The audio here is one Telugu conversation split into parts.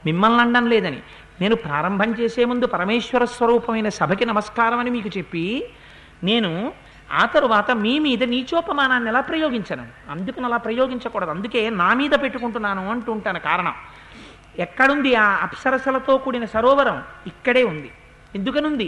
మిమ్మల్ని అనడం లేదని నేను ప్రారంభం చేసే ముందు పరమేశ్వర స్వరూపమైన సభకి నమస్కారం అని మీకు చెప్పి నేను ఆ తరువాత మీ మీద నీచోపమానాన్ని ఎలా ప్రయోగించను అందుకని అలా ప్రయోగించకూడదు అందుకే నా మీద పెట్టుకుంటున్నాను అంటూ ఉంటాను కారణం ఎక్కడుంది ఆ అప్సరసలతో కూడిన సరోవరం ఇక్కడే ఉంది ఎందుకనుంది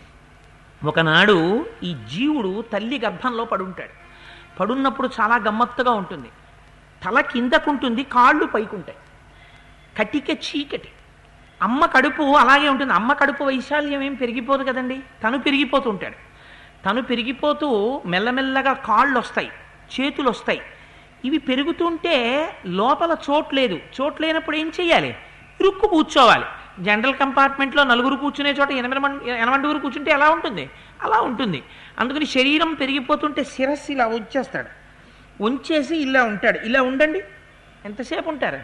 ఒకనాడు ఈ జీవుడు తల్లి గర్భంలో పడుంటాడు పడున్నప్పుడు చాలా గమ్మత్తుగా ఉంటుంది తల కిందకుంటుంది కాళ్ళు పైకుంటాయి కటిక చీకటి అమ్మ కడుపు అలాగే ఉంటుంది అమ్మ కడుపు వైశాల్యం ఏం పెరిగిపోదు కదండి తను పెరిగిపోతూ ఉంటాడు తను పెరిగిపోతూ మెల్లమెల్లగా కాళ్ళు వస్తాయి చేతులు వస్తాయి ఇవి పెరుగుతుంటే లోపల చోటు లేదు చోటు లేనప్పుడు ఏం చెయ్యాలి ఇరుక్కు కూర్చోవాలి జనరల్ కంపార్ట్మెంట్లో నలుగురు కూర్చునే చోట ఎనభై మంది ఎనమండుగురు కూర్చుంటే ఎలా ఉంటుంది అలా ఉంటుంది అందుకని శరీరం పెరిగిపోతుంటే శిరస్సు ఇలా ఉంచేస్తాడు ఉంచేసి ఇలా ఉంటాడు ఇలా ఉండండి ఎంతసేపు ఉంటారు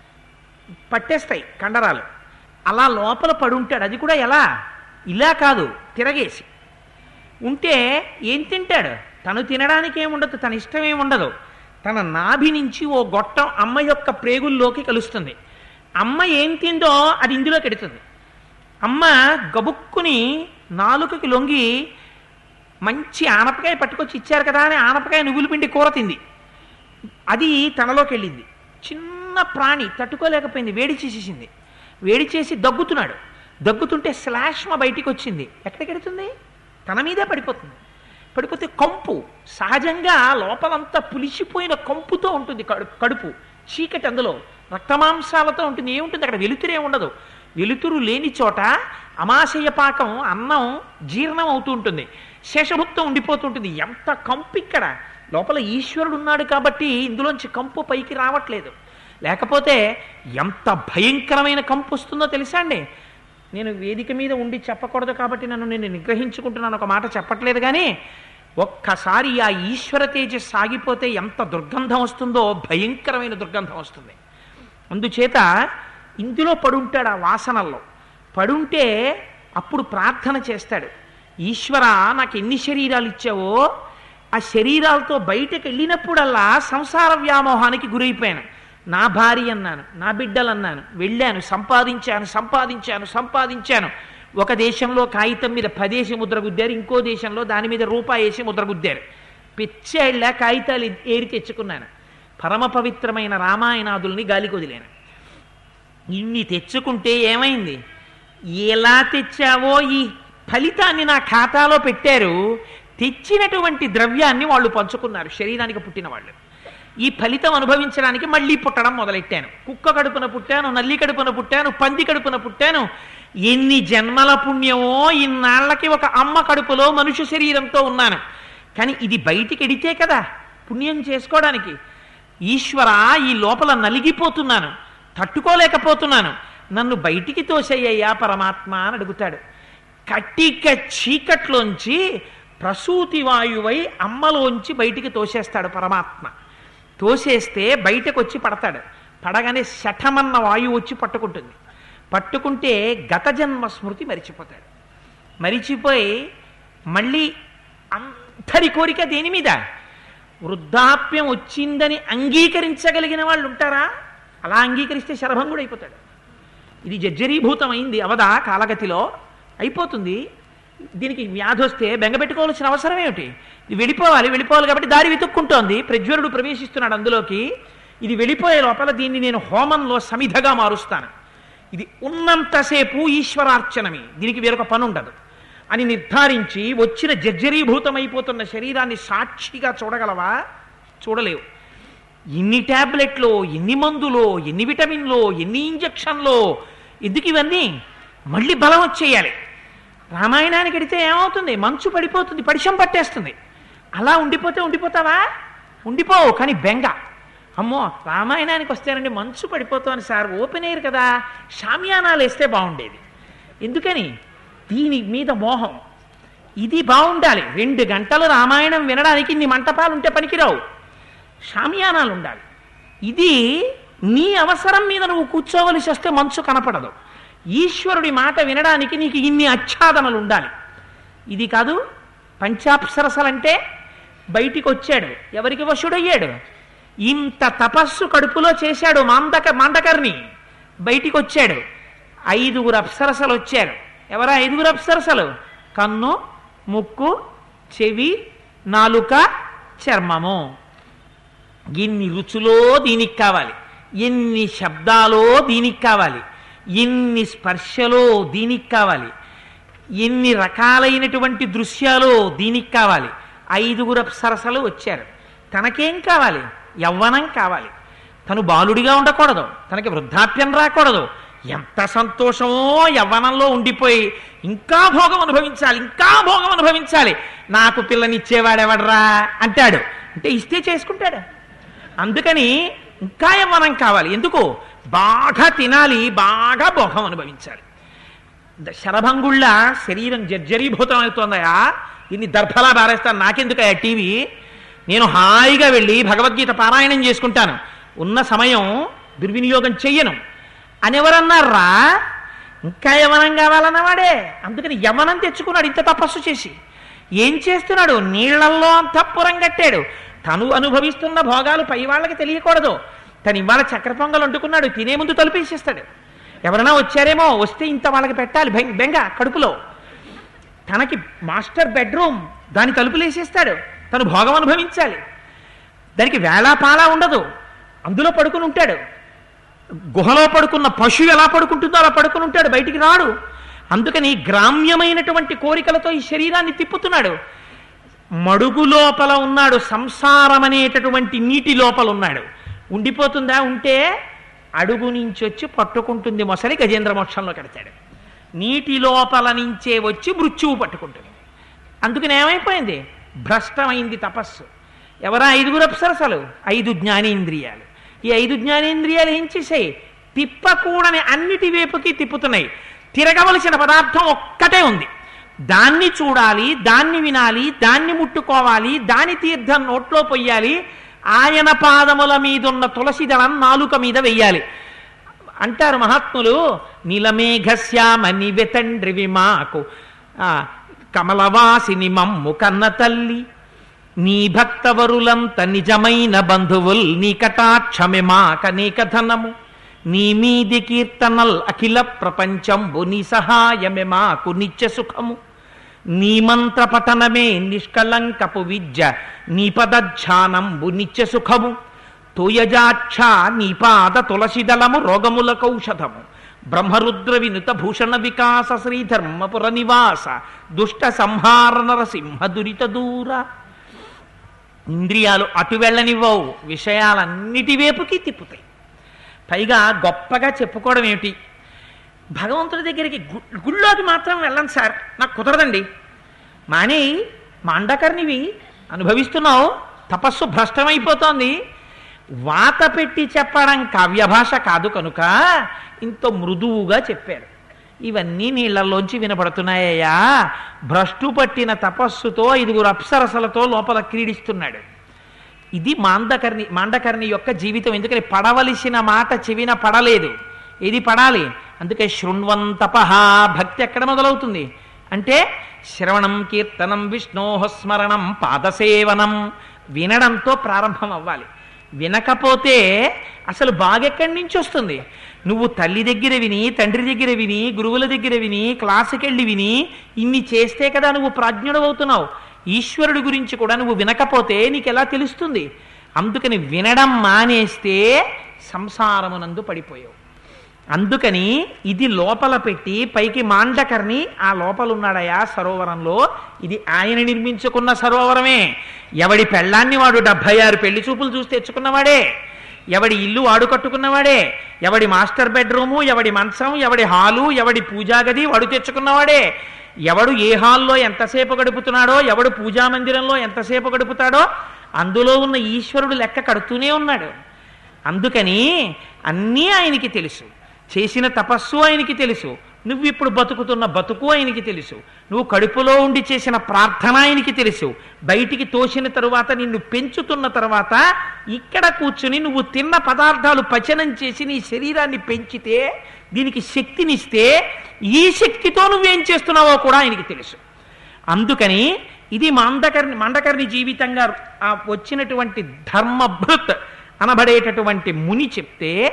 పట్టేస్తాయి కండరాలు అలా లోపల పడుంటాడు అది కూడా ఎలా ఇలా కాదు తిరగేసి ఉంటే ఏం తింటాడు తను తినడానికి ఏముండదు తన ఇష్టం ఏముండదు తన నాభి నుంచి ఓ గొట్టం అమ్మ యొక్క ప్రేగుల్లోకి కలుస్తుంది అమ్మ ఏం తిందో అది ఇందులోకి ఎడుతుంది అమ్మ గబుక్కుని నాలుకకి లొంగి మంచి ఆనపకాయ పట్టుకొచ్చి ఇచ్చారు కదా అని ఆనపకాయ నువ్వులు పిండి కూర తింది అది తనలోకి వెళ్ళింది చిన్న ప్రాణి తట్టుకోలేకపోయింది వేడి చేసేసింది వేడి చేసి దగ్గుతున్నాడు దగ్గుతుంటే శ్లాష్మ బయటికి వచ్చింది ఎక్కడికి వెడుతుంది తన మీదే పడిపోతుంది పడిపోతే కంపు సహజంగా లోపలంతా పులిసిపోయిన కంపుతో ఉంటుంది కడు- కడుపు చీకటి అందులో రక్తమాంసాలతో ఉంటుంది ఏముంటుంది అక్కడ వెలుతురే ఉండదు వెలుతురు లేని చోట అమాశయ పాకం అన్నం జీర్ణం అవుతూ ఉంటుంది శేషభుక్తం ఉండిపోతుంటుంది ఎంత కంపు ఇక్కడ లోపల ఈశ్వరుడు ఉన్నాడు కాబట్టి ఇందులోంచి కంపు పైకి రావట్లేదు లేకపోతే ఎంత భయంకరమైన కంపు వస్తుందో తెలుసా అండి నేను వేదిక మీద ఉండి చెప్పకూడదు కాబట్టి నన్ను నేను నిగ్రహించుకుంటున్నాను ఒక మాట చెప్పట్లేదు కానీ ఒక్కసారి ఆ ఈశ్వర తేజస్ సాగిపోతే ఎంత దుర్గంధం వస్తుందో భయంకరమైన దుర్గంధం వస్తుంది అందుచేత ఇందులో పడుంటాడు ఆ వాసనల్లో పడుంటే అప్పుడు ప్రార్థన చేస్తాడు ఈశ్వర నాకు ఎన్ని శరీరాలు ఇచ్చావో ఆ శరీరాలతో బయటకు వెళ్ళినప్పుడల్లా సంసార వ్యామోహానికి గురైపోయాను నా భార్య అన్నాను నా బిడ్డలు అన్నాను వెళ్ళాను సంపాదించాను సంపాదించాను సంపాదించాను ఒక దేశంలో కాగితం మీద పదేసి ముద్ర గుద్దారు ఇంకో దేశంలో దాని మీద రూపాయి వేసి ముద్ర గుద్దారు పిచ్చేళ్ళ కాగితాలు ఏరి తెచ్చుకున్నాను పరమ పవిత్రమైన రామాయణాదుల్ని గాలికి వదిలాను ఇన్ని తెచ్చుకుంటే ఏమైంది ఎలా తెచ్చావో ఈ ఫలితాన్ని నా ఖాతాలో పెట్టారు తెచ్చినటువంటి ద్రవ్యాన్ని వాళ్ళు పంచుకున్నారు శరీరానికి పుట్టిన వాళ్ళు ఈ ఫలితం అనుభవించడానికి మళ్ళీ పుట్టడం మొదలెట్టాను కుక్క కడుపున పుట్టాను నల్లి కడుపున పుట్టాను పంది కడుపున పుట్టాను ఎన్ని జన్మల పుణ్యమో ఇన్నాళ్ళకి ఒక అమ్మ కడుపులో మనుష్య శరీరంతో ఉన్నాను కానీ ఇది బయటికి ఎడితే కదా పుణ్యం చేసుకోవడానికి ఈశ్వర ఈ లోపల నలిగిపోతున్నాను తట్టుకోలేకపోతున్నాను నన్ను బయటికి తోసేయ్యా పరమాత్మ అని అడుగుతాడు కట్టిక చీకట్లోంచి ప్రసూతి వాయువై అమ్మలోంచి బయటికి తోసేస్తాడు పరమాత్మ తోసేస్తే బయటకు వచ్చి పడతాడు పడగానే శఠమన్న వాయువు వచ్చి పట్టుకుంటుంది పట్టుకుంటే గత జన్మ స్మృతి మరిచిపోతాడు మరిచిపోయి మళ్ళీ అందరి కోరిక దేని మీద వృద్ధాప్యం వచ్చిందని అంగీకరించగలిగిన వాళ్ళు ఉంటారా అలా అంగీకరిస్తే శరభంగుడు అయిపోతాడు ఇది జర్జరీభూతం అయింది అవదా కాలగతిలో అయిపోతుంది దీనికి వ్యాధి వస్తే బెంగపెట్టుకోవాల్సిన అవసరం ఏమిటి ఇది వెళ్ళిపోవాలి వెళ్ళిపోవాలి కాబట్టి దారి వెతుక్కుంటోంది ప్రజ్వరుడు ప్రవేశిస్తున్నాడు అందులోకి ఇది వెళ్ళిపోయే లోపల దీన్ని నేను హోమంలో సమిధగా మారుస్తాను ఇది ఉన్నంతసేపు ఈశ్వరార్చనమే దీనికి వేరొక పని ఉండదు అని నిర్ధారించి వచ్చిన జర్జరీభూతమైపోతున్న శరీరాన్ని సాక్షిగా చూడగలవా చూడలేవు ఎన్ని ట్యాబ్లెట్లో ఎన్ని మందులో ఎన్ని విటమిన్లో ఎన్ని ఇంజక్షన్లో ఎందుకు ఇవన్నీ మళ్ళీ బలం వచ్చేయాలి రామాయణానికి ఎడితే ఏమవుతుంది మంచు పడిపోతుంది పడిశం పట్టేస్తుంది అలా ఉండిపోతే ఉండిపోతావా ఉండిపోవు కానీ బెంగ అమ్మో రామాయణానికి వస్తేనండి మంచు పడిపోతాను సార్ ఓపెన్ ఎయిర్ కదా షామియానాలు వేస్తే బాగుండేది ఎందుకని దీని మీద మోహం ఇది బాగుండాలి రెండు గంటలు రామాయణం వినడానికి ఇన్ని మంటపాలు ఉంటే పనికిరావు షామియానాలు ఉండాలి ఇది నీ అవసరం మీద నువ్వు కూర్చోవలసి వస్తే మంచు కనపడదు ఈశ్వరుడి మాట వినడానికి నీకు ఇన్ని ఆచ్ఛాదనలు ఉండాలి ఇది కాదు పంచాప్సరసలంటే బయటికి వచ్చాడు ఎవరికి వశుడయ్యాడు ఇంత తపస్సు కడుపులో చేశాడు మాందక మాండకర్ని బయటికి వచ్చాడు ఐదుగురు అప్సరసలు వచ్చారు ఎవరా ఐదుగురు అప్సరసలు కన్ను ముక్కు చెవి నాలుక చర్మము ఎన్ని రుచులో దీనికి కావాలి ఎన్ని శబ్దాలో దీనికి కావాలి ఎన్ని స్పర్శలో దీనికి కావాలి ఎన్ని రకాలైనటువంటి దృశ్యాలు దీనికి కావాలి ఐదుగురు అప్సరసలు వచ్చారు తనకేం కావాలి యవ్వనం కావాలి తను బాలుడిగా ఉండకూడదు తనకి వృద్ధాప్యం రాకూడదు ఎంత సంతోషమో యవ్వనంలో ఉండిపోయి ఇంకా భోగం అనుభవించాలి ఇంకా భోగం అనుభవించాలి నాకు పిల్లనిచ్చేవాడెవడరా అంటాడు అంటే ఇస్తే చేసుకుంటాడు అందుకని ఇంకా యవ్వనం కావాలి ఎందుకు బాగా తినాలి బాగా భోగం అనుభవించాలి ద- శరభంగుళ్ళ శరీరం జర్జరీభూతం అవుతోందయా ఇన్ని దర్భలా బారేస్తాను నాకెందుకయ్యా టీవీ నేను హాయిగా వెళ్ళి భగవద్గీత పారాయణం చేసుకుంటాను ఉన్న సమయం దుర్వినియోగం చెయ్యను అనేవరన్నారా ఇంకా యవనం కావాలన్నవాడే అందుకని యవనం తెచ్చుకున్నాడు ఇంత తపస్సు చేసి ఏం చేస్తున్నాడు నీళ్లల్లో అంతఃపురం కట్టాడు తను అనుభవిస్తున్న భోగాలు పై వాళ్ళకి తెలియకూడదు తను ఇవాళ చక్ర పొంగలు వండుకున్నాడు తినే ముందు తలుపేసేస్తాడు ఎవరైనా వచ్చారేమో వస్తే ఇంత వాళ్ళకి పెట్టాలి బెం- బెంగ కడుపులో తనకి మాస్టర్ బెడ్రూమ్ దాని తలుపులు వేసేస్తాడు తను భోగం అనుభవించాలి దానికి వేళాపాలా ఉండదు అందులో పడుకుని ఉంటాడు గుహలో పడుకున్న పశువు ఎలా పడుకుంటుందో అలా పడుకుని ఉంటాడు బయటికి రాడు అందుకని గ్రామ్యమైనటువంటి కోరికలతో ఈ శరీరాన్ని తిప్పుతున్నాడు మడుగు లోపల ఉన్నాడు సంసారం అనేటటువంటి నీటి లోపల ఉన్నాడు ఉండిపోతుందా ఉంటే అడుగు నుంచి వచ్చి పట్టుకుంటుంది మొసలి గజేంద్ర మోక్షంలో కడతాడు నీటి లోపల నుంచే వచ్చి మృత్యువు పట్టుకుంటుంది అందుకని ఏమైపోయింది భ్రష్టమైంది తపస్సు ఎవరా ఐదుగురు అప్సరసలు ఐదు జ్ఞానేంద్రియాలు ఈ ఐదు జ్ఞానేంద్రియాలు ఏం చేసాయి తిప్పకూడని అన్నిటి వైపుకి తిప్పుతున్నాయి తిరగవలసిన పదార్థం ఒక్కటే ఉంది దాన్ని చూడాలి దాన్ని వినాలి దాన్ని ముట్టుకోవాలి దాని తీర్థం నోట్లో పొయ్యాలి ఆయన పాదముల మీదున్న తులసి దళం నాలుక మీద వెయ్యాలి అంటారు మహాత్ములు నీలమేఘశ్యామని వెతండ్రివి మాకు ఆ, కమలవాసిని మమ్ము కన్న తల్లి నీ భక్తవరులంత నిజమైన బంధువుల్ నీ కటాక్షమే మాకనేక ధనము నీ మీది కీర్తనల్ అఖిల ప్రపంచంబు నీ సహాయమే మాకు నిత్య సుఖము నీ మంత్ర పఠనమే నిష్కళంకపు విద్య నీ పదధ్యానంబు నిత్య సుఖము తోయజాక్ష నీ పాద తులసిదళము రోగములకౌషధము బ్రహ్మరుద్ర వినుత భూషణ వికాస శ్రీధర్మపుర నివాస దుష్ట సంహార నరసింహ దురిత దూర ఇంద్రియాలు అటు వెళ్ళనివ్వవు విషయాలన్నిటి వైపుకి తిప్పుతాయి పైగా గొప్పగా చెప్పుకోవడం ఏమిటి భగవంతుడి దగ్గరికి గు- గుళ్ళోకి మాత్రం వెళ్ళండి సార్ నాకు కుదరదండి మానే మాండకర్నివి అనుభవిస్తున్నావు తపస్సు భ్రష్టమైపోతోంది వాత పెట్టి చెప్పడం కావ్యభాష కాదు కనుక ఇంత మృదువుగా చెప్పారు ఇవన్నీ నీళ్లలోంచి వినపడుతున్నాయ్యా భ్రష్టు పట్టిన తపస్సుతో ఐదుగురు అప్సరసలతో లోపల క్రీడిస్తున్నాడు ఇది మాండకర్ణి మాండకర్ణి యొక్క జీవితం ఎందుకని పడవలసిన మాట చెవిన పడలేదు ఇది పడాలి అందుకే శృణ్వంతపహ భక్తి ఎక్కడ మొదలవుతుంది అంటే శ్రవణం కీర్తనం విష్ణోహ స్మరణం పాదసేవనం వినడంతో ప్రారంభం అవ్వాలి వినకపోతే అసలు బాగెక్కడి నుంచి వస్తుంది నువ్వు తల్లి దగ్గర విని తండ్రి దగ్గర విని గురువుల దగ్గర విని క్లాసుకి వెళ్ళి విని ఇన్ని చేస్తే కదా నువ్వు ప్రాజ్ఞుడు అవుతున్నావు ఈశ్వరుడి గురించి కూడా నువ్వు వినకపోతే నీకు ఎలా తెలుస్తుంది అందుకని వినడం మానేస్తే సంసారమునందు పడిపోయావు అందుకని ఇది లోపల పెట్టి పైకి మాండకర్ని ఆ లోపల ఉన్నాడయా సరోవరంలో ఇది ఆయన నిర్మించుకున్న సరోవరమే ఎవడి పెళ్ళాన్ని వాడు డెబ్భై ఆరు పెళ్లి చూపులు చూసి తెచ్చుకున్నవాడే ఎవడి ఇల్లు వాడు కట్టుకున్నవాడే ఎవడి మాస్టర్ బెడ్రూము ఎవడి మంచం ఎవడి హాలు ఎవడి పూజా గది వాడు తెచ్చుకున్నవాడే ఎవడు ఏ హాల్లో ఎంతసేపు గడుపుతున్నాడో ఎవడు పూజా మందిరంలో ఎంతసేపు గడుపుతాడో అందులో ఉన్న ఈశ్వరుడు లెక్క కడుతూనే ఉన్నాడు అందుకని అన్నీ ఆయనకి తెలుసు చేసిన తపస్సు ఆయనకి తెలుసు నువ్వు ఇప్పుడు బతుకుతున్న బతుకు ఆయనకి తెలుసు నువ్వు కడుపులో ఉండి చేసిన ప్రార్థన ఆయనకి తెలుసు బయటికి తోసిన తరువాత నిన్ను పెంచుతున్న తర్వాత ఇక్కడ కూర్చుని నువ్వు తిన్న పదార్థాలు పచనం చేసి నీ శరీరాన్ని పెంచితే దీనికి శక్తినిస్తే ఈ శక్తితో నువ్వేం చేస్తున్నావో కూడా ఆయనకి తెలుసు అందుకని ఇది మాండకర్ణి మాండకర్ణి జీవితంగా ఆ వచ్చినటువంటి ధర్మభృత్ అనబడేటటువంటి ముని చెప్తే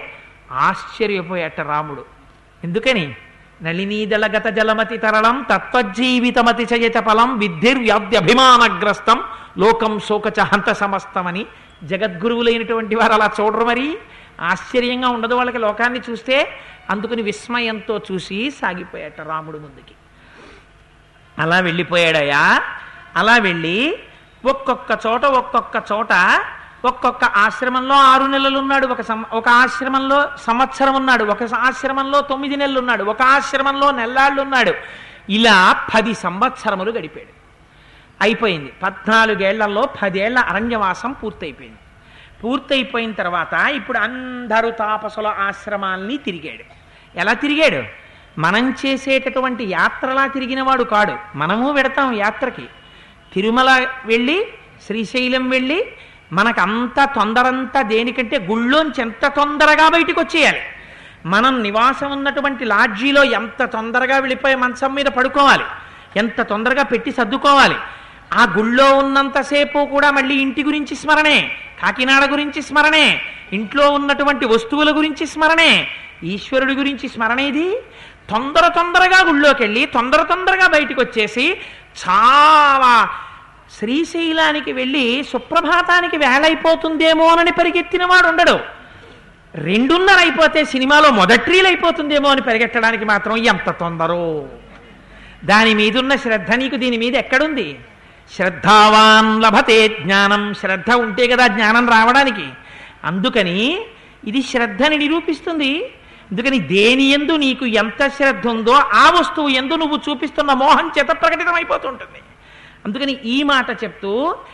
ఆశ్చర్యపోయాట రాముడు ఎందుకని నళినీదళగత జలమతి తరళం తత్వజీవితమతి చయచ ఫలం విద్ధిర్వ్యాధ్యభిమానగ్రస్తం లోకం శోకచ హంత సమస్తమని జగద్గురువులైనటువంటి వారు అలా చూడరు మరి ఆశ్చర్యంగా ఉండదు వాళ్ళకి లోకాన్ని చూస్తే అందుకుని విస్మయంతో చూసి సాగిపోయాట రాముడు ముందుకి అలా వెళ్ళిపోయాడయా అలా వెళ్ళి ఒక్కొక్క చోట ఒక్కొక్క చోట ఒక్కొక్క ఆశ్రమంలో ఆరు నెలలు ఉన్నాడు ఒక సం- ఒక ఆశ్రమంలో సంవత్సరం ఉన్నాడు ఒక ఆశ్రమంలో తొమ్మిది నెలలు ఉన్నాడు ఒక ఆశ్రమంలో నెల్లాళ్ళు ఉన్నాడు ఇలా పది సంవత్సరములు గడిపాడు అయిపోయింది పద్నాలుగేళ్లలో పదేళ్ల అరణ్యవాసం పూర్తయిపోయింది పూర్తయిపోయిన తర్వాత ఇప్పుడు అందరూ తాపసుల ఆశ్రమాల్ని తిరిగాడు ఎలా తిరిగాడు మనం చేసేటటువంటి యాత్రలా తిరిగినవాడు కాడు మనము పెడతాం యాత్రకి తిరుమల వెళ్ళి శ్రీశైలం వెళ్ళి మనకంత తొందరంతా దేనికంటే గుళ్ళోంచి ఎంత తొందరగా బయటకు వచ్చేయాలి మనం నివాసం ఉన్నటువంటి లాడ్జీలో ఎంత తొందరగా వెళ్ళిపోయి మంచం మీద పడుకోవాలి ఎంత తొందరగా పెట్టి సర్దుకోవాలి ఆ గుళ్ళో ఉన్నంతసేపు కూడా మళ్ళీ ఇంటి గురించి స్మరణే కాకినాడ గురించి స్మరణే ఇంట్లో ఉన్నటువంటి వస్తువుల గురించి స్మరణే ఈశ్వరుడి గురించి స్మరణ ఇది తొందర తొందరగా గుళ్ళోకి వెళ్ళి తొందర తొందరగా బయటికి వచ్చేసి చాలా శ్రీశైలానికి వెళ్ళి సుప్రభాతానికి వేళైపోతుందేమో అని పరిగెత్తిన వాడు ఉండడు రెండున్నర అయిపోతే సినిమాలో మొదట్రీలు అయిపోతుందేమో అని పరిగెట్టడానికి మాత్రం ఎంత తొందరో దాని మీదున్న శ్రద్ధ నీకు దీని మీద ఎక్కడుంది శ్రద్ధావాన్ లభతే జ్ఞానం శ్రద్ధ ఉంటే కదా జ్ఞానం రావడానికి అందుకని ఇది శ్రద్ధని నిరూపిస్తుంది అందుకని దేని ఎందు నీకు ఎంత శ్రద్ధ ఉందో ఆ వస్తువు ఎందు నువ్వు చూపిస్తున్న మోహం చేత ప్రకటితమైపోతుంటుంది అందుకని ఈ మాట చెప్తూ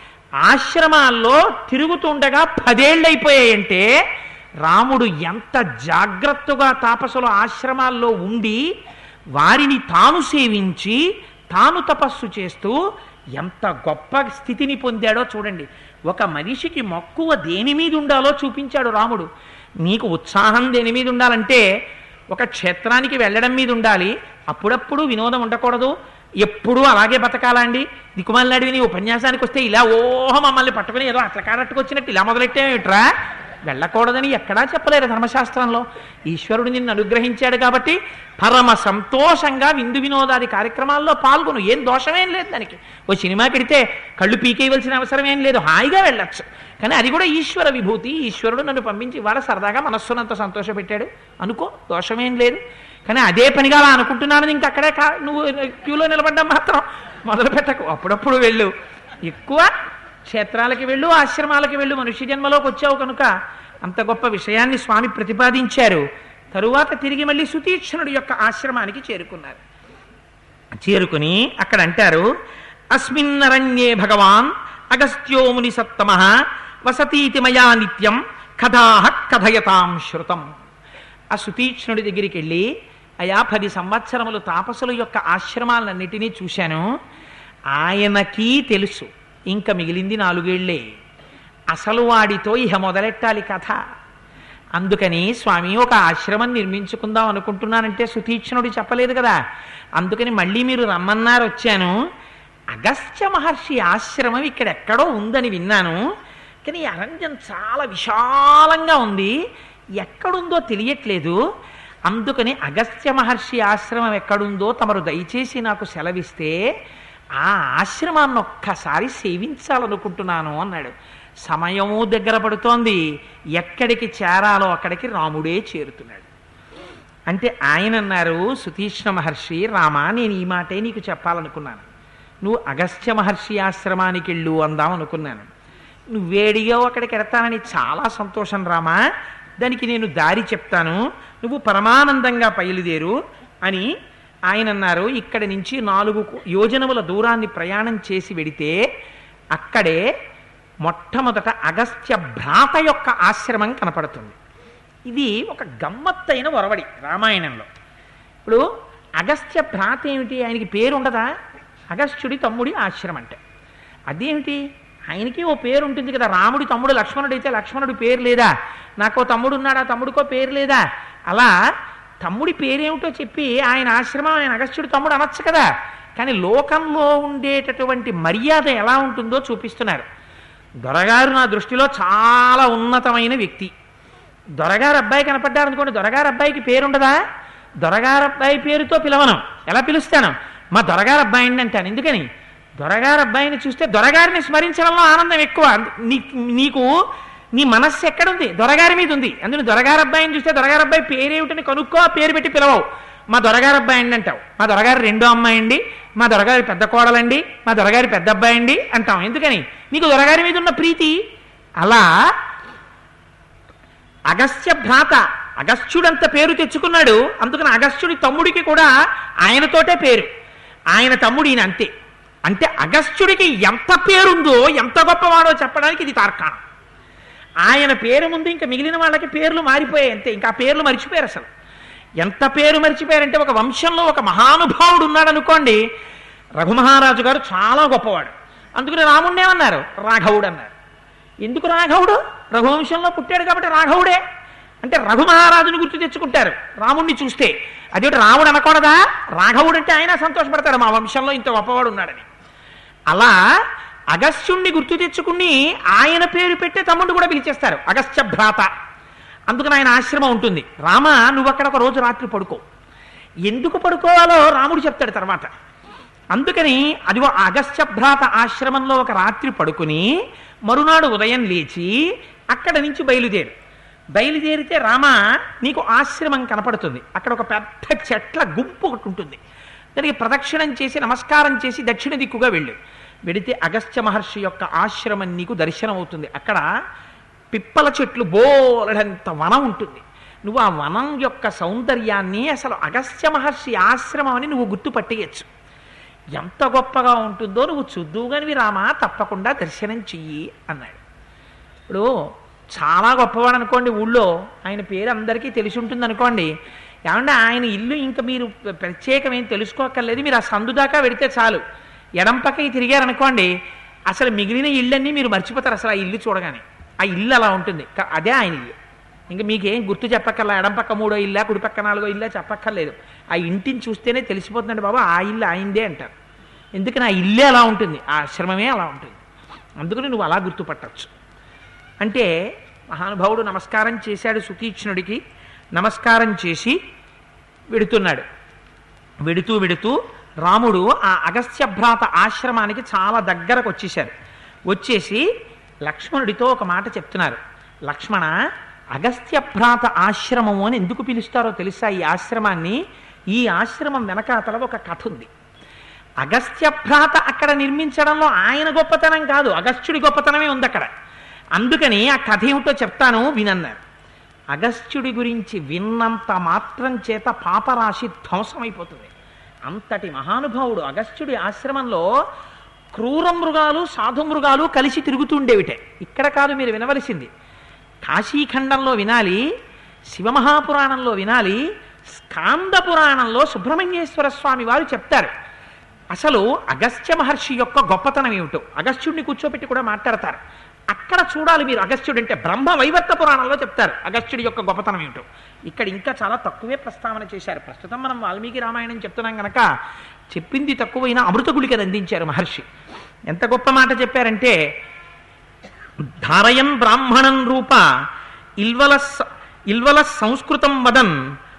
ఆశ్రమాల్లో తిరుగుతుండగా పదేళ్ళైపోయాయంటే రాముడు ఎంత జాగ్రత్తగా తాపసుల ఆశ్రమాల్లో ఉండి వారిని తాను సేవించి తాను తపస్సు చేస్తూ ఎంత గొప్ప స్థితిని పొందాడో చూడండి ఒక మనిషికి మక్కువ దేని మీద ఉండాలో చూపించాడు రాముడు నీకు ఉత్సాహం దేని మీద ఉండాలంటే ఒక క్షేత్రానికి వెళ్ళడం మీద ఉండాలి అప్పుడప్పుడు వినోదం ఉండకూడదు ఎప్పుడూ అలాగే బతకాలా అండి దిక్కుమాలినాడివి నీ ఉపన్యాసానికి వస్తే ఇలా ఓహ మమ్మల్ని పట్టుకుని ఏదో అట్ల కారట్టుకు వచ్చినట్టు ఇలా మొదలెట్టేమిట్రా వెళ్ళకూడదని ఎక్కడా చెప్పలేరు ధర్మశాస్త్రంలో ఈశ్వరుడు నిన్ను అనుగ్రహించాడు కాబట్టి పరమ సంతోషంగా విందు వినోదాది కార్యక్రమాల్లో పాల్గొను ఏం దోషమేం లేదు దానికి ఓ సినిమా పెడితే కళ్ళు పీకేయవలసిన అవసరం ఏం లేదు హాయిగా వెళ్ళొచ్చు కానీ అది కూడా ఈశ్వర విభూతి ఈశ్వరుడు నన్ను పంపించి ఇవాళ సరదాగా మనస్సునంత సంతోషపెట్టాడు అనుకో దోషమేం లేదు కానీ అదే పనిగా అలా అనుకుంటున్నానని ఇంక అక్కడే కా నువ్వు క్యూలో నిలబడ్డం మాత్రం మొదలు పెట్టకు అప్పుడప్పుడు వెళ్ళు ఎక్కువ క్షేత్రాలకి వెళ్ళు ఆశ్రమాలకి వెళ్ళు మనుష్య జన్మలోకి వచ్చావు కనుక అంత గొప్ప విషయాన్ని స్వామి ప్రతిపాదించారు తరువాత తిరిగి మళ్ళీ సుతీక్షణుడి యొక్క ఆశ్రమానికి చేరుకున్నారు చేరుకుని అక్కడ అంటారు అస్మిన్నరణ్యే భగవాన్ అగస్త్యో ముని సత్తమ వసతీతి మయా నిత్యం కథాహ కథయతాం శృతం ఆ సుతీక్ష్ణుడి దగ్గరికి వెళ్ళి అయా పది సంవత్సరములు తాపసుల యొక్క ఆశ్రమాలన్నిటినీ చూశాను ఆయనకి తెలుసు ఇంకా మిగిలింది నాలుగేళ్లే అసలు వాడితో ఇహ మొదలెట్టాలి కథ అందుకని స్వామి ఒక ఆశ్రమం నిర్మించుకుందాం అనుకుంటున్నానంటే సుతీక్ష్ణుడు చెప్పలేదు కదా అందుకని మళ్ళీ మీరు రమ్మన్నారు వచ్చాను అగస్త్య మహర్షి ఆశ్రమం ఇక్కడ ఎక్కడో ఉందని విన్నాను కానీ ఈ అరణ్యం చాలా విశాలంగా ఉంది ఎక్కడుందో తెలియట్లేదు అందుకని అగస్త్య మహర్షి ఆశ్రమం ఎక్కడుందో తమరు దయచేసి నాకు సెలవిస్తే ఆ ఆశ్రమాన్ని ఒక్కసారి సేవించాలనుకుంటున్నాను అన్నాడు సమయము దగ్గర పడుతోంది ఎక్కడికి చేరాలో అక్కడికి రాముడే చేరుతున్నాడు అంటే ఆయన అన్నారు సుతీష్ణ మహర్షి రామా నేను ఈ మాటే నీకు చెప్పాలనుకున్నాను నువ్వు అగస్త్య మహర్షి ఆశ్రమానికి వెళ్ళు అందాం అనుకున్నాను నువ్వు వేడిగా అక్కడికి వెడతానని చాలా సంతోషం రామా దానికి నేను దారి చెప్తాను నువ్వు పరమానందంగా బయలుదేరు అని ఆయన అన్నారు ఇక్కడి నుంచి నాలుగు యోజనముల దూరాన్ని ప్రయాణం చేసి వెడితే అక్కడే మొట్టమొదట అగస్త్య భ్రాత యొక్క ఆశ్రమం కనపడుతుంది ఇది ఒక గమ్మత్తైన ఒరవడి రామాయణంలో ఇప్పుడు అగస్త్య భ్రాత ఏమిటి ఆయనకి పేరు ఉండదా అగస్త్యుడి తమ్ముడి ఆశ్రమం అంటే అదేమిటి ఆయనకి ఓ పేరు ఉంటుంది కదా రాముడి తమ్ముడు లక్ష్మణుడు అయితే లక్ష్మణుడి పేరు లేదా నాకో తమ్ముడు ఉన్నాడు ఆ తమ్ముడికో పేరు లేదా అలా తమ్ముడి పేరేమిటో చెప్పి ఆయన ఆశ్రమం ఆయన అగస్త్యుడి తమ్ముడు అనొచ్చు కదా కానీ లోకంలో ఉండేటటువంటి మర్యాద ఎలా ఉంటుందో చూపిస్తున్నారు దొరగారు నా దృష్టిలో చాలా ఉన్నతమైన వ్యక్తి దొరగారు అబ్బాయి కనపడ్డారు అనుకోండి దొరగారు అబ్బాయికి పేరుండదా దొరగారు అబ్బాయి పేరుతో పిలవను ఎలా పిలుస్తాను మా దొరగారు అబ్బాయిని అంటాను ఎందుకని దొరగారు అబ్బాయిని చూస్తే దొరగారిని స్మరించడంలో ఆనందం ఎక్కువ నీ- నీకు నీ మనస్సు ఎక్కడుంది దొరగారి మీద ఉంది అందులో దొరగారు అబ్బాయిని చూస్తే దొరగారు అబ్బాయి పేరేమిటని కనుక్కో ఆ పేరు పెట్టి పిలవవు మా దొరగారు అబ్బాయి అండి అంటావు మా దొరగారు రెండో అమ్మాయి అండి మా దొరగారి పెద్ద కోడలండి మా దొరగారి పెద్ద అబ్బాయి అండి అంటాం ఎందుకని నీకు దొరగారి మీద ఉన్న ప్రీతి అలా అగస్త్య భ్రాత అగస్త్యుడంత పేరు తెచ్చుకున్నాడు అందుకని అగస్త్యుడి తమ్ముడికి కూడా ఆయనతోటే పేరు ఆయన తమ్ముడు ఈయన అంతే అంటే అగస్త్యుడికి ఎంత పేరుందో ఎంత గొప్పవాడో చెప్పడానికి ఇది తార్కాణం ఆయన పేరు ముందు ఇంకా మిగిలిన వాళ్ళకి పేర్లు మారిపోయాయి అంతే ఇంకా ఆ పేర్లు మర్చిపోయారు అసలు ఎంత పేరు మర్చిపోయారంటే ఒక వంశంలో ఒక మహానుభావుడు ఉన్నాడు అనుకోండి రఘుమహారాజు గారు చాలా గొప్పవాడు అందుకని రాముణ్ణే అన్నారు రాఘవుడు అన్నారు ఎందుకు రాఘవుడు రఘువంశంలో పుట్టాడు కాబట్టి రాఘవుడే అంటే రఘుమహారాజుని గుర్తు తెచ్చుకుంటారు రాముణ్ణి చూస్తే అదేమిటి రాముడు అనకూడదా రాఘవుడు అంటే ఆయన సంతోషపడతాడు మా వంశంలో ఇంత గొప్పవాడు ఉన్నాడని అలా అగస్త్యుణ్ణి గుర్తు తెచ్చుకుని ఆయన పేరు పెట్టే తమ్ముడు కూడా పిలిచేస్తారు అగస్త్య భ్రాత అందుకని ఆయన ఆశ్రమం ఉంటుంది రామ నువ్వు అక్కడ ఒక రోజు రాత్రి పడుకో ఎందుకు పడుకోవాలో రాముడు చెప్తాడు తర్వాత అందుకని అదిగో అగస్త్య భ్రాత ఆశ్రమంలో ఒక రాత్రి పడుకుని మరునాడు ఉదయం లేచి అక్కడ నుంచి బయలుదేరు బయలుదేరితే రామ నీకు ఆశ్రమం కనపడుతుంది అక్కడ ఒక పెద్ద చెట్ల గుంపు ఒకటి ఉంటుంది దానికి ప్రదక్షిణం చేసి నమస్కారం చేసి దక్షిణ దిక్కుగా వెళ్ళు వెడితే అగస్త్య మహర్షి యొక్క ఆశ్రమం నీకు దర్శనం అవుతుంది అక్కడ పిప్పల చెట్లు బోలెడంత వనం ఉంటుంది నువ్వు ఆ వనం యొక్క సౌందర్యాన్ని అసలు అగస్త్య మహర్షి ఆశ్రమం అని నువ్వు గుర్తుపట్టేయచ్చు ఎంత గొప్పగా ఉంటుందో నువ్వు చూద్దువుగానివి రామా తప్పకుండా దర్శనం చెయ్యి అన్నాడు ఇప్పుడు చాలా గొప్పవాడు అనుకోండి ఊళ్ళో ఆయన పేరు అందరికీ తెలిసి ఉంటుంది అనుకోండి ఏమంటే ఆయన ఇల్లు ఇంకా మీరు ప్రత్యేకం ఏం తెలుసుకోక్కర్లేదు మీరు ఆ సందు దాకా వెడితే చాలు ఎడం పక్కకి తిరిగారనుకోండి అసలు మిగిలిన ఇళ్ళన్నీ మీరు మర్చిపోతారు అసలు ఆ ఇల్లు చూడగానే ఆ ఇల్లు అలా ఉంటుంది క- అదే ఆయన ఇల్లు ఇంకా మీకేం గుర్తు చెప్పక్కర్లా ఎడం పక్క మూడో ఇల్లా కుడి పక్క నాలుగో ఇల్లా చెప్పక్కర్లేదు ఆ ఇంటిని చూస్తేనే తెలిసిపోతుందండి బాబా ఆ ఇల్లు ఆయిందే అంటారు ఎందుకని ఆ ఇల్లే అలా ఉంటుంది ఆ ఆశ్రమమే అలా ఉంటుంది అందుకని నువ్వు అలా గుర్తుపట్టచ్చు అంటే మహానుభావుడు నమస్కారం చేశాడు సుతీక్ష్ణుడికి నమస్కారం చేసి వెడుతున్నాడు వెడుతూ వెడుతూ రాముడు ఆ అగస్త్య భ్రాత ఆశ్రమానికి చాలా దగ్గరకు వచ్చేశారు వచ్చేసి లక్ష్మణుడితో ఒక మాట చెప్తున్నారు లక్ష్మణ అగస్త్య భ్రాత ఆశ్రమము అని ఎందుకు పిలుస్తారో తెలుసా ఈ ఆశ్రమాన్ని ఈ ఆశ్రమం వెనకాతల ఒక కథ ఉంది అగస్త్య భ్రాత అక్కడ నిర్మించడంలో ఆయన గొప్పతనం కాదు అగస్త్యుడి గొప్పతనమే ఉంది అక్కడ అందుకని ఆ కథ ఏమిటో చెప్తాను వినన్నారు అగస్త్యుడి గురించి విన్నంత మాత్రం చేత పాపరాశి ధ్వంసమైపోతుంది అంతటి మహానుభావుడు అగస్త్యుడి ఆశ్రమంలో క్రూర మృగాలు సాధు మృగాలు కలిసి తిరుగుతుండేవిటే ఇక్కడ కాదు మీరు వినవలసింది కాశీఖండంలో వినాలి శివమహాపురాణంలో వినాలి స్కాంద పురాణంలో సుబ్రహ్మణ్యేశ్వర స్వామి వారు చెప్తారు అసలు అగస్త్య మహర్షి యొక్క గొప్పతనం ఏమిటో అగస్త్యుడిని కూర్చోబెట్టి కూడా మాట్లాడతారు అక్కడ చూడాలి మీరు అగస్త్యుడు అంటే బ్రహ్మ వైవర్త పురాణంలో చెప్తారు అగస్త్యుడి యొక్క గొప్పతనం ఏమిటో ఇక్కడ ఇంకా చాలా తక్కువే ప్రస్తావన చేశారు ప్రస్తుతం మనం వాల్మీకి రామాయణం చెప్తున్నాం గనక చెప్పింది తక్కువైనా అమృత గుళికను అందించారు మహర్షి ఎంత గొప్ప మాట చెప్పారంటే ధారయన్ బ్రాహ్మణం రూప ఇల్వల స- ఇల్వల సంస్కృతం వదన్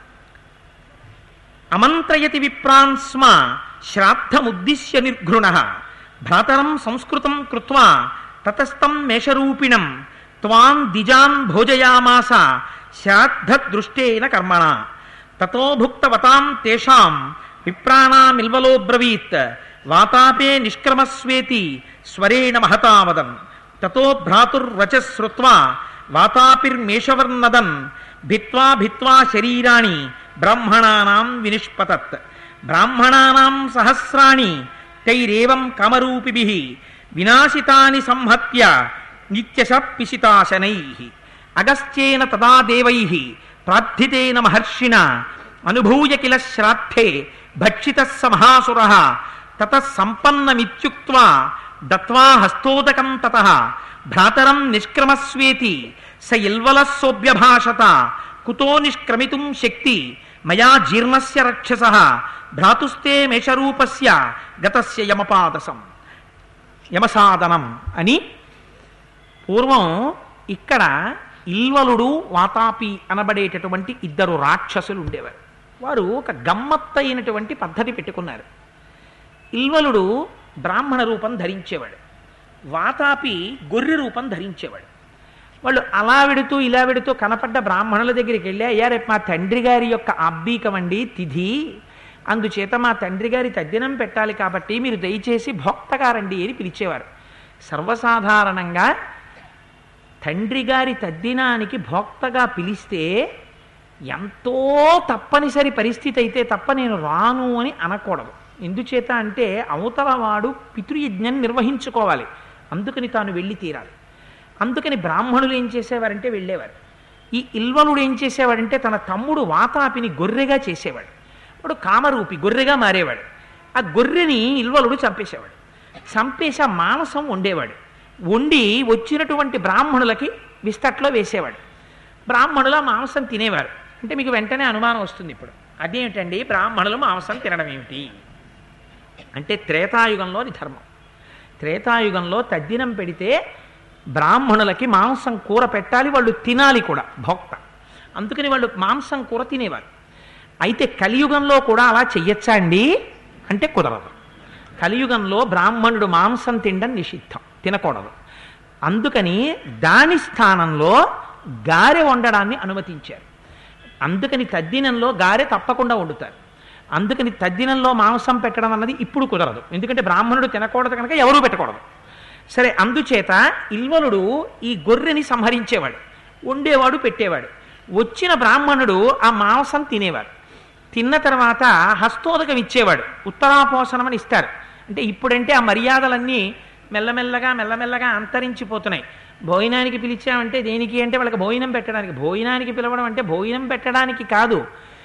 అమంత్రయతి విప్రాన్ స్మ శ్రాద్ధముద్దిశ్య నిర్ఘృణ భ్రాతరం సంస్కృతం కృత్వా తతస్థం మేషరూపిణం త్వాన్ దిజాన్ భోజయామాస శ్రాద్ధదృష్టేన కర్మణ తతో భుక్తవతాం తేషాం విప్రాణామిల్వలోబ్రవీత్ వాతాపే నిష్క్రమస్వేతి స్వరేణ మహతావదన్ తతో భ్రాతుర్వచ శ్రుత్వా వాతాపిర్మేషవర్నదన్ భిత్వా భిత్వా శరీరాణి బ్రాహ్మణానాం వినిష్పతత్ బ్రాహ్మణానాం సహస్రాణి తైరేవం కామరూపిభిః వినాశితాని సంహత్య నిత్యశ పిశితాశనై అగస్త్యేన తదా దేవైః ప్రార్థితేన మహర్షిణ అనుభూయ కిల శ్రాద్ధే భక్షితः స మహాసురः తతః సంపన్నమిత్యుక్త్వా దత్వా హస్తోదకం తతః భ్రాతరం నిష్క్రమస్వేతి స ఇల్వలస్సోభ్యభాషత కుతో నిష్క్రమితుం శక్తి మయా జీర్ణస్య రక్షసః భ్రాతుస్తే మేషరూపస్య గతస్య యమపాదసం యమసాధనం అని పూర్వం ఇక్కడ ఇల్వలుడు వాతాపి అనబడేటటువంటి ఇద్దరు రాక్షసులు ఉండేవారు వారు ఒక గమ్మత్తైనటువంటి పద్ధతి పెట్టుకున్నారు ఇల్వలుడు బ్రాహ్మణ రూపం ధరించేవాడు వాతాపి గొర్రె రూపం ధరించేవాడు వాళ్ళు అలా వెడుతూ ఇలా వెడుతూ కనపడ్డ బ్రాహ్మణుల దగ్గరికి వెళ్ళి అయ్యా రేపు మా తండ్రి గారి యొక్క ఆబ్బీకమండి తిథి అందుచేత మా తండ్రి గారి తద్దినం పెట్టాలి కాబట్టి మీరు దయచేసి భోక్తగారండి అని పిలిచేవారు సర్వసాధారణంగా తండ్రి గారి తద్దినానికి భోక్తగా పిలిస్తే ఎంతో తప్పనిసరి పరిస్థితి అయితే తప్ప నేను రాను అని అనకూడదు ఎందుచేత అంటే అవతల వాడు పితృయజ్ఞం నిర్వహించుకోవాలి అందుకని తాను వెళ్ళి తీరాలి అందుకని బ్రాహ్మణులు ఏం చేసేవారంటే వెళ్ళేవారు ఈ ఇల్వలుడు ఏం చేసేవాడంటే తన తమ్ముడు వాతాపిని గొర్రెగా చేసేవాడు వాడు కామరూపి గొర్రెగా మారేవాడు ఆ గొర్రెని ఇల్వలుడు చంపేసేవాడు చంపేసి ఆ మాంసం వండేవాడు వండి వచ్చినటువంటి బ్రాహ్మణులకి విస్తట్లో వేసేవాడు బ్రాహ్మణులు ఆ మాంసం తినేవారు అంటే మీకు వెంటనే అనుమానం వస్తుంది ఇప్పుడు అదేమిటండి బ్రాహ్మణులు మాంసం తినడం ఏమిటి అంటే త్రేతాయుగంలోని ధర్మం త్రేతాయుగంలో తద్దినం పెడితే బ్రాహ్మణులకి మాంసం కూర పెట్టాలి వాళ్ళు తినాలి కూడా భోక్త అందుకని వాళ్ళు మాంసం కూర తినేవారు అయితే కలియుగంలో కూడా అలా చెయ్యొచ్చా అండి అంటే కుదరదు కలియుగంలో బ్రాహ్మణుడు మాంసం తినడం నిషిద్ధం తినకూడదు అందుకని దాని స్థానంలో గారె వండడాన్ని అనుమతించారు అందుకని తద్దినంలో గారె తప్పకుండా వండుతారు అందుకని తద్దినంలో మాంసం పెట్టడం అన్నది ఇప్పుడు కుదరదు ఎందుకంటే బ్రాహ్మణుడు తినకూడదు కనుక ఎవరూ పెట్టకూడదు సరే అందుచేత ఇల్వలుడు ఈ గొర్రెని సంహరించేవాడు వండేవాడు పెట్టేవాడు వచ్చిన బ్రాహ్మణుడు ఆ మాంసం తినేవాడు తిన్న తర్వాత హస్తోదకం ఇచ్చేవాడు ఉత్తరాపోసనం అని ఇస్తారు అంటే ఇప్పుడంటే ఆ మర్యాదలన్నీ మెల్లమెల్లగా మెల్లమెల్లగా అంతరించిపోతున్నాయి భోజనానికి పిలిచామంటే దేనికి అంటే వాళ్ళకి భోజనం పెట్టడానికి భోజనానికి పిలవడం అంటే భోజనం పెట్టడానికి కాదు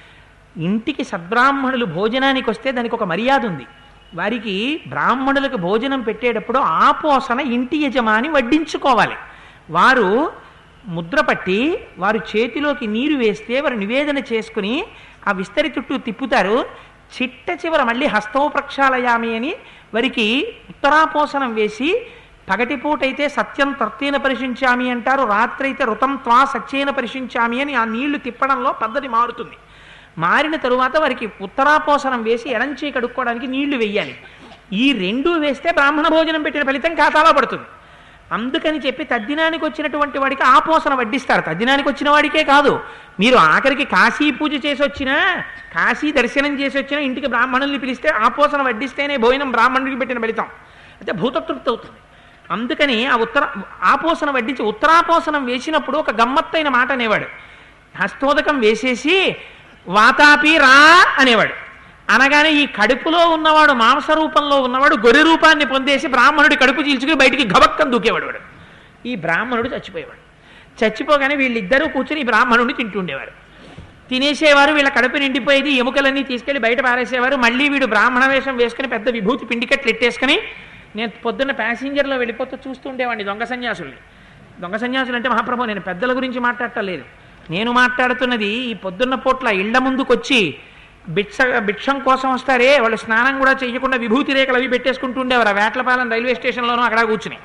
ఇంటికి సద్బ్రాహ్మణులు భోజనానికి వస్తే దానికి ఒక మర్యాద ఉంది వారికి బ్రాహ్మణులకు భోజనం పెట్టేటప్పుడు ఆపోసన ఇంటి యజమాని వడ్డించుకోవాలి వారు ముద్ర పట్టి వారు చేతిలోకి నీరు వేస్తే వారు నివేదన చేసుకుని ఆ విస్తరి చుట్టూ తిప్పుతారు చిట్ట చివర మళ్ళీ హస్తో ప్రక్షాళయామి అని వారికి ఉత్తరాపోసనం వేసి పగటిపూటైతే సత్యం తర్తేన పరిశించామి అంటారు రాత్రి అయితే ఋతం త్వా సత్యేన పరిశించామి అని ఆ నీళ్లు తిప్పడంలో పద్ధతి మారుతుంది మారిన తరువాత వారికి ఉత్తరాపోసనం వేసి ఎడంచే కడుక్కోవడానికి నీళ్లు వెయ్యాలి ఈ రెండు వేస్తే బ్రాహ్మణ భోజనం పెట్టిన ఫలితం ఖాతాలో పడుతుంది అందుకని చెప్పి తద్దినానికి వచ్చినటువంటి వాడికి ఆపోసన వడ్డిస్తారు తద్దినానికి వచ్చిన వాడికే కాదు మీరు ఆఖరికి కాశీ పూజ చేసి వచ్చినా కాశీ దర్శనం చేసి వచ్చినా ఇంటికి బ్రాహ్మణుల్ని పిలిస్తే ఆపోసన వడ్డిస్తేనే భోజనం బ్రాహ్మణుడికి పెట్టిన ఫలితం అయితే భూతతృప్తి అవుతుంది అందుకని ఆ ఉత్తర ఆపోసన వడ్డించి ఉత్తరాపోసనం వేసినప్పుడు ఒక గమ్మత్తైన మాట అనేవాడు హస్తోదకం వేసేసి వాతాపి రా అనేవాడు అనగానే ఈ కడుపులో ఉన్నవాడు మాంస రూపంలో ఉన్నవాడు గొర్రె రూపాన్ని పొందేసి బ్రాహ్మణుడి కడుపు చీల్చుకుని బయటికి గబక్కం దూకేవాడు వాడు ఈ బ్రాహ్మణుడు చచ్చిపోయేవాడు చచ్చిపోగానే వీళ్ళిద్దరూ కూర్చుని ఈ బ్రాహ్మణుడిని తింటుండేవారు తినేసేవారు వీళ్ళ కడుపు నిండిపోయేది ఎముకలన్నీ తీసుకెళ్లి బయట పారేసేవారు మళ్ళీ వీడు బ్రాహ్మణ వేషం వేసుకుని పెద్ద విభూతి పిండికట్లు ఎట్టేసుకుని నేను పొద్దున్న ప్యాసింజర్లో వెళ్ళిపోతూ చూస్తూ ఉండేవాడిని దొంగ సన్యాసుల్ని దొంగ సన్యాసులు అంటే మహాప్రభు నేను పెద్దల గురించి మాట్లాడటలేదు నేను మాట్లాడుతున్నది ఈ పొద్దున్న పూట్ల ఇళ్ల ముందుకొచ్చి భిక్ష భిక్షం కోసం వస్తారే వాళ్ళు స్నానం కూడా చేయకుండా విభూతి రేఖలు అవి పెట్టేసుకుంటూ ఉండేవారు ఆ వేట్లపాలెం రైల్వే స్టేషన్లోనూ అక్కడ కూర్చుని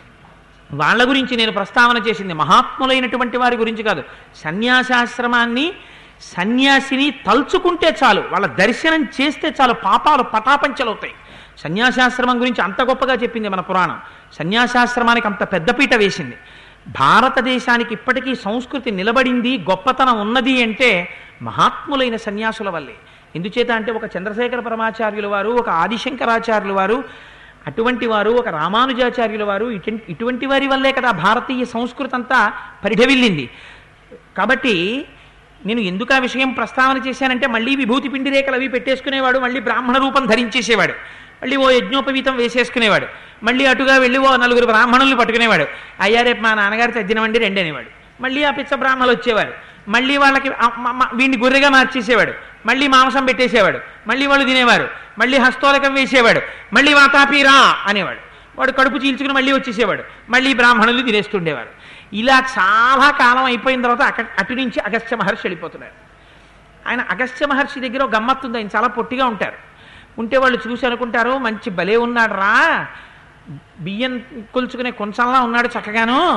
వాళ్ళ గురించి నేను ప్రస్తావన చేసింది మహాత్ములైనటువంటి వారి గురించి కాదు సన్యాసాశ్రమాన్ని సన్యాసిని తలుచుకుంటే చాలు వాళ్ళ దర్శనం చేస్తే చాలు పాపాలు పటాపంచలవుతాయి సన్యాసాశ్రమం గురించి అంత గొప్పగా చెప్పింది మన పురాణం సన్యాసాశ్రమానికి అంత పెద్దపీట వేసింది భారతదేశానికి ఇప్పటికీ సంస్కృతి నిలబడింది గొప్పతనం ఉన్నది అంటే మహాత్ములైన సన్యాసుల వల్లే ఎందుచేత అంటే ఒక చంద్రశేఖర పరమాచార్యుల వారు ఒక ఆదిశంకరాచార్యుల వారు అటువంటి వారు ఒక రామానుజాచార్యుల వారు ఇటు- ఇటువంటి వారి వల్లే కదా భారతీయ సంస్కృతి అంతా పరిఢవిల్లింది కాబట్టి నేను ఎందుకు ఆ విషయం ప్రస్తావన చేశానంటే మళ్ళీ విభూతి పిండి రేఖలు అవి పెట్టేసుకునేవాడు మళ్ళీ బ్రాహ్మణ రూపం ధరించేసేవాడు మళ్ళీ ఓ యజ్ఞోపవీతం వేసేసుకునేవాడు మళ్ళీ అటుగా వెళ్ళి ఓ నలుగురు బ్రాహ్మణుల్ని పట్టుకునేవాడు అయ్యా రేపు మా నాన్నగారు తద్దినవండి రెండు అనేవాడు మళ్ళీ ఆ పిచ్చ బ్రాహ్మణులు వచ్చేవారు మళ్ళీ వాళ్ళకి ఆ- మ- మ- వీడిని గొర్రెగా మార్చేసేవాడు మళ్ళీ మాంసం పెట్టేసేవాడు మళ్ళీ వాళ్ళు తినేవారు మళ్ళీ హస్తోలకం వేసేవాడు మళ్ళీ వాతాపీరా అనేవాడు వాడు కడుపు చీల్చుకుని మళ్ళీ వచ్చేసేవాడు మళ్ళీ బ్రాహ్మణులు తినేస్తుండేవారు ఇలా చాలా కాలం అయిపోయిన తర్వాత అక్కడ అటు నుంచి అగస్త్య మహర్షి వెళ్ళిపోతున్నారు ఆయన అగస్త్య మహర్షి దగ్గర ఒక గమ్మత్తు ఉంది ఆయన చాలా పొట్టిగా ఉంటారు ఉంటే వాళ్ళు చూసి అనుకుంటారు మంచి భలే ఉన్నాడు రా బియ్యం కొలుచుకునే కొంచెంలా ఉన్నాడు చక్కగాను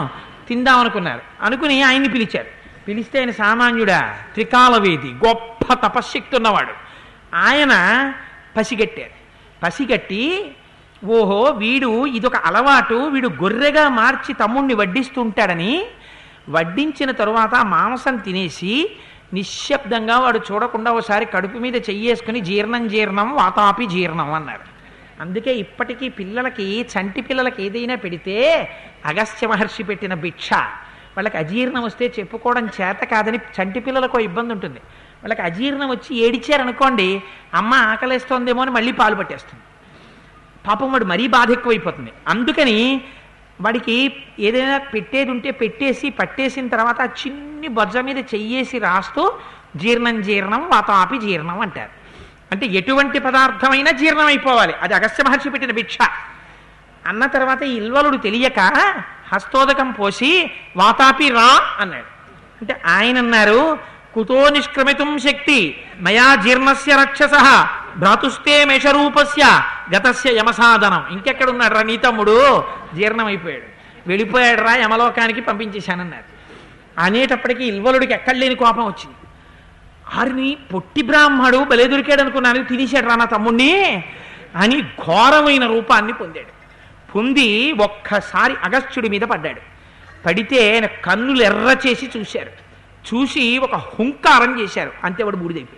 తిందాం అనుకున్నారు అనుకుని ఆయన్ని పిలిచారు పిలిస్తే ఆయన సామాన్యుడా త్రికాలవేది గొప్ప తపశ్శక్తి ఉన్నవాడు ఆయన పసిగట్టారు పసిగట్టి ఓహో వీడు ఇదొక అలవాటు వీడు గొర్రెగా మార్చి తమ్ముణ్ణి వడ్డిస్తుంటాడని వడ్డించిన తరువాత ఆ మాంసం తినేసి నిశ్శబ్దంగా వాడు చూడకుండా ఒకసారి కడుపు మీద చెయ్యేసుకుని జీర్ణం జీర్ణం వాతాపి జీర్ణం అన్నారు అందుకే ఇప్పటికీ పిల్లలకి చంటి పిల్లలకి ఏదైనా పెడితే అగస్త్య మహర్షి పెట్టిన భిక్ష వాళ్ళకి అజీర్ణం వస్తే చెప్పుకోవడం చేత కాదని చంటి పిల్లలకు ఇబ్బంది ఉంటుంది వాళ్ళకి అజీర్ణం వచ్చి ఏడిచారనుకోండి అమ్మ ఆకలేస్తోందేమో అని మళ్ళీ పాలు పట్టేస్తుంది పాపం వాడు మరీ బాధ ఎక్కువైపోతుంది అందుకని వాడికి ఏదైనా పెట్టేది ఉంటే పెట్టేసి పట్టేసిన తర్వాత ఆ చిన్ని బొజ్జ మీద చెయ్యేసి రాస్తూ జీర్ణం జీర్ణం వాతాపి జీర్ణం అంటారు అంటే ఎటువంటి పదార్థమైనా జీర్ణం అయిపోవాలి అది అగస్త్య మహర్షి పెట్టిన భిక్ష అన్న తర్వాత ఈ ఇల్వలుడు తెలియక హస్తోదకం పోసి వాతాపి రా అన్నాడు అంటే ఆయన అన్నారు కుతో నిష్క్రమితుం శక్తి మయా జీర్ణస్య రక్షస భ్రాతుస్తే మేషరూపస్య గతస్య యమసాధనం ఇంకెక్కడున్నాడు రా నీ తమ్ముడు జీర్ణం అయిపోయాడు వెళ్ళిపోయాడు రా యమలోకానికి పంపించేశానన్నారు అనేటప్పటికీ ఇల్వలుడికి ఎక్కడ లేని కోపం వచ్చింది ఆరిని పొట్టి బ్రాహ్మడు బలే దొరికాడు అనుకున్నాను తినేశాడు రా నా తమ్ముణ్ణి అని ఘోరమైన రూపాన్ని పొందాడు పొంది ఒక్కసారి అగస్త్యుడి మీద పడ్డాడు పడితే ఆయన కన్నులు ఎర్ర చేసి చూశారు చూసి ఒక హుంకారం చేశారు అంతే వాడు బూడిదైపోయాడు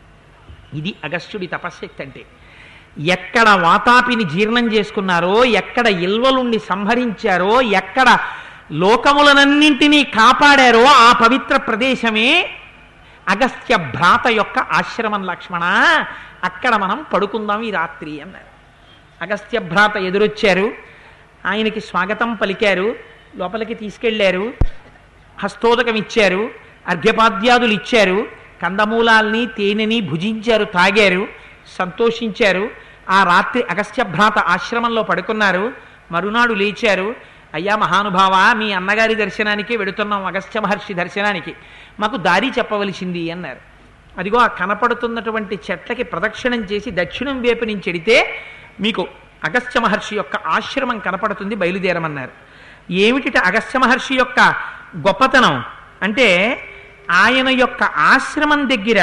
ఇది అగస్త్యుడి తపశ్శక్తి అంటే ఎక్కడ వాతాపిని జీర్ణం చేసుకున్నారో ఎక్కడ ఇల్వలుణ్ణి సంహరించారో ఎక్కడ లోకములనన్నింటినీ కాపాడారో ఆ పవిత్ర ప్రదేశమే అగస్త్య భ్రాత యొక్క ఆశ్రమం లక్ష్మణ అక్కడ మనం పడుకుందాం ఈ రాత్రి అన్నారు అగస్త్య భ్రాత ఎదురొచ్చారు ఆయనకి స్వాగతం పలికారు లోపలికి తీసుకెళ్లారు హస్తోదకం ఇచ్చారు అర్ఘ్యపాద్యాదులు ఇచ్చారు కందమూలాల్ని తేనెని భుజించారు తాగారు సంతోషించారు ఆ రాత్రి అగస్త్య భ్రాత ఆశ్రమంలో పడుకున్నారు మరునాడు లేచారు అయ్యా మహానుభావ మీ అన్నగారి దర్శనానికి వెడుతున్నాం అగస్త్య మహర్షి దర్శనానికి మాకు దారి చెప్పవలసింది అన్నారు అదిగో ఆ కనపడుతున్నటువంటి చెట్లకి ప్రదక్షిణం చేసి దక్షిణం వైపు నుంచి ఎడితే మీకు అగస్త్య మహర్షి యొక్క ఆశ్రమం కనపడుతుంది బయలుదేరమన్నారు ఏమిటిట అగస్త్య మహర్షి యొక్క గొప్పతనం అంటే ఆయన యొక్క ఆశ్రమం దగ్గర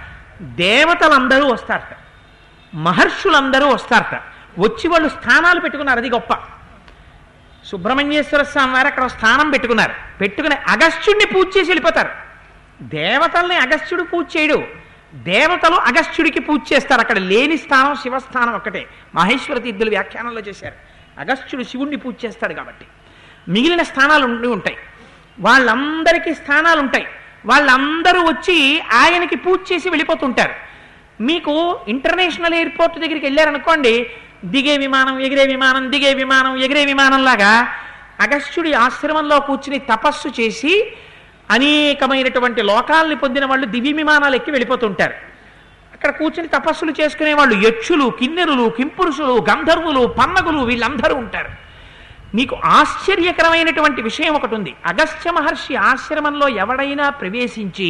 దేవతలందరూ వస్తారట మహర్షులందరూ వస్తారట వచ్చి వాళ్ళు స్థానాలు పెట్టుకున్నారు అది గొప్ప సుబ్రహ్మణ్యేశ్వర స్వామి వారు అక్కడ ఒక స్థానం పెట్టుకున్నారు పెట్టుకుని అగస్త్యుడిని పూజ చేసి వెళ్ళిపోతారు దేవతల్ని అగస్త్యుడు పూజ చేయడు దేవతలు అగస్త్యుడికి పూజ చేస్తారు అక్కడ లేని స్థానం శివస్థానం ఒక్కటే మహేశ్వర తీర్థులు వ్యాఖ్యానంలో చేశారు అగస్త్యుడు శివుణ్ణి పూజ చేస్తాడు కాబట్టి మిగిలిన స్థానాలు ఉండి ఉంటాయి వాళ్ళందరికీ స్థానాలు ఉంటాయి వాళ్ళందరూ వచ్చి ఆయనకి పూజ చేసి వెళ్ళిపోతుంటారు మీకు ఇంటర్నేషనల్ ఎయిర్పోర్ట్ దగ్గరికి వెళ్ళారనుకోండి దిగే విమానం ఎగిరే విమానం దిగే విమానం ఎగిరే విమానంలాగా అగస్త్యుడి ఆశ్రమంలో కూర్చుని తపస్సు చేసి అనేకమైనటువంటి లోకాలని పొందిన వాళ్ళు దివ్య విమానాలు ఎక్కి వెళ్ళిపోతుంటారు అక్కడ కూర్చుని తపస్సులు చేసుకునే వాళ్ళు యక్షులు కిన్నెరులు కింపురుషులు గంధర్వులు పన్నగులు వీళ్ళందరూ ఉంటారు మీకు ఆశ్చర్యకరమైనటువంటి విషయం ఒకటి ఉంది అగస్త్య మహర్షి ఆశ్రమంలో ఎవడైనా ప్రవేశించి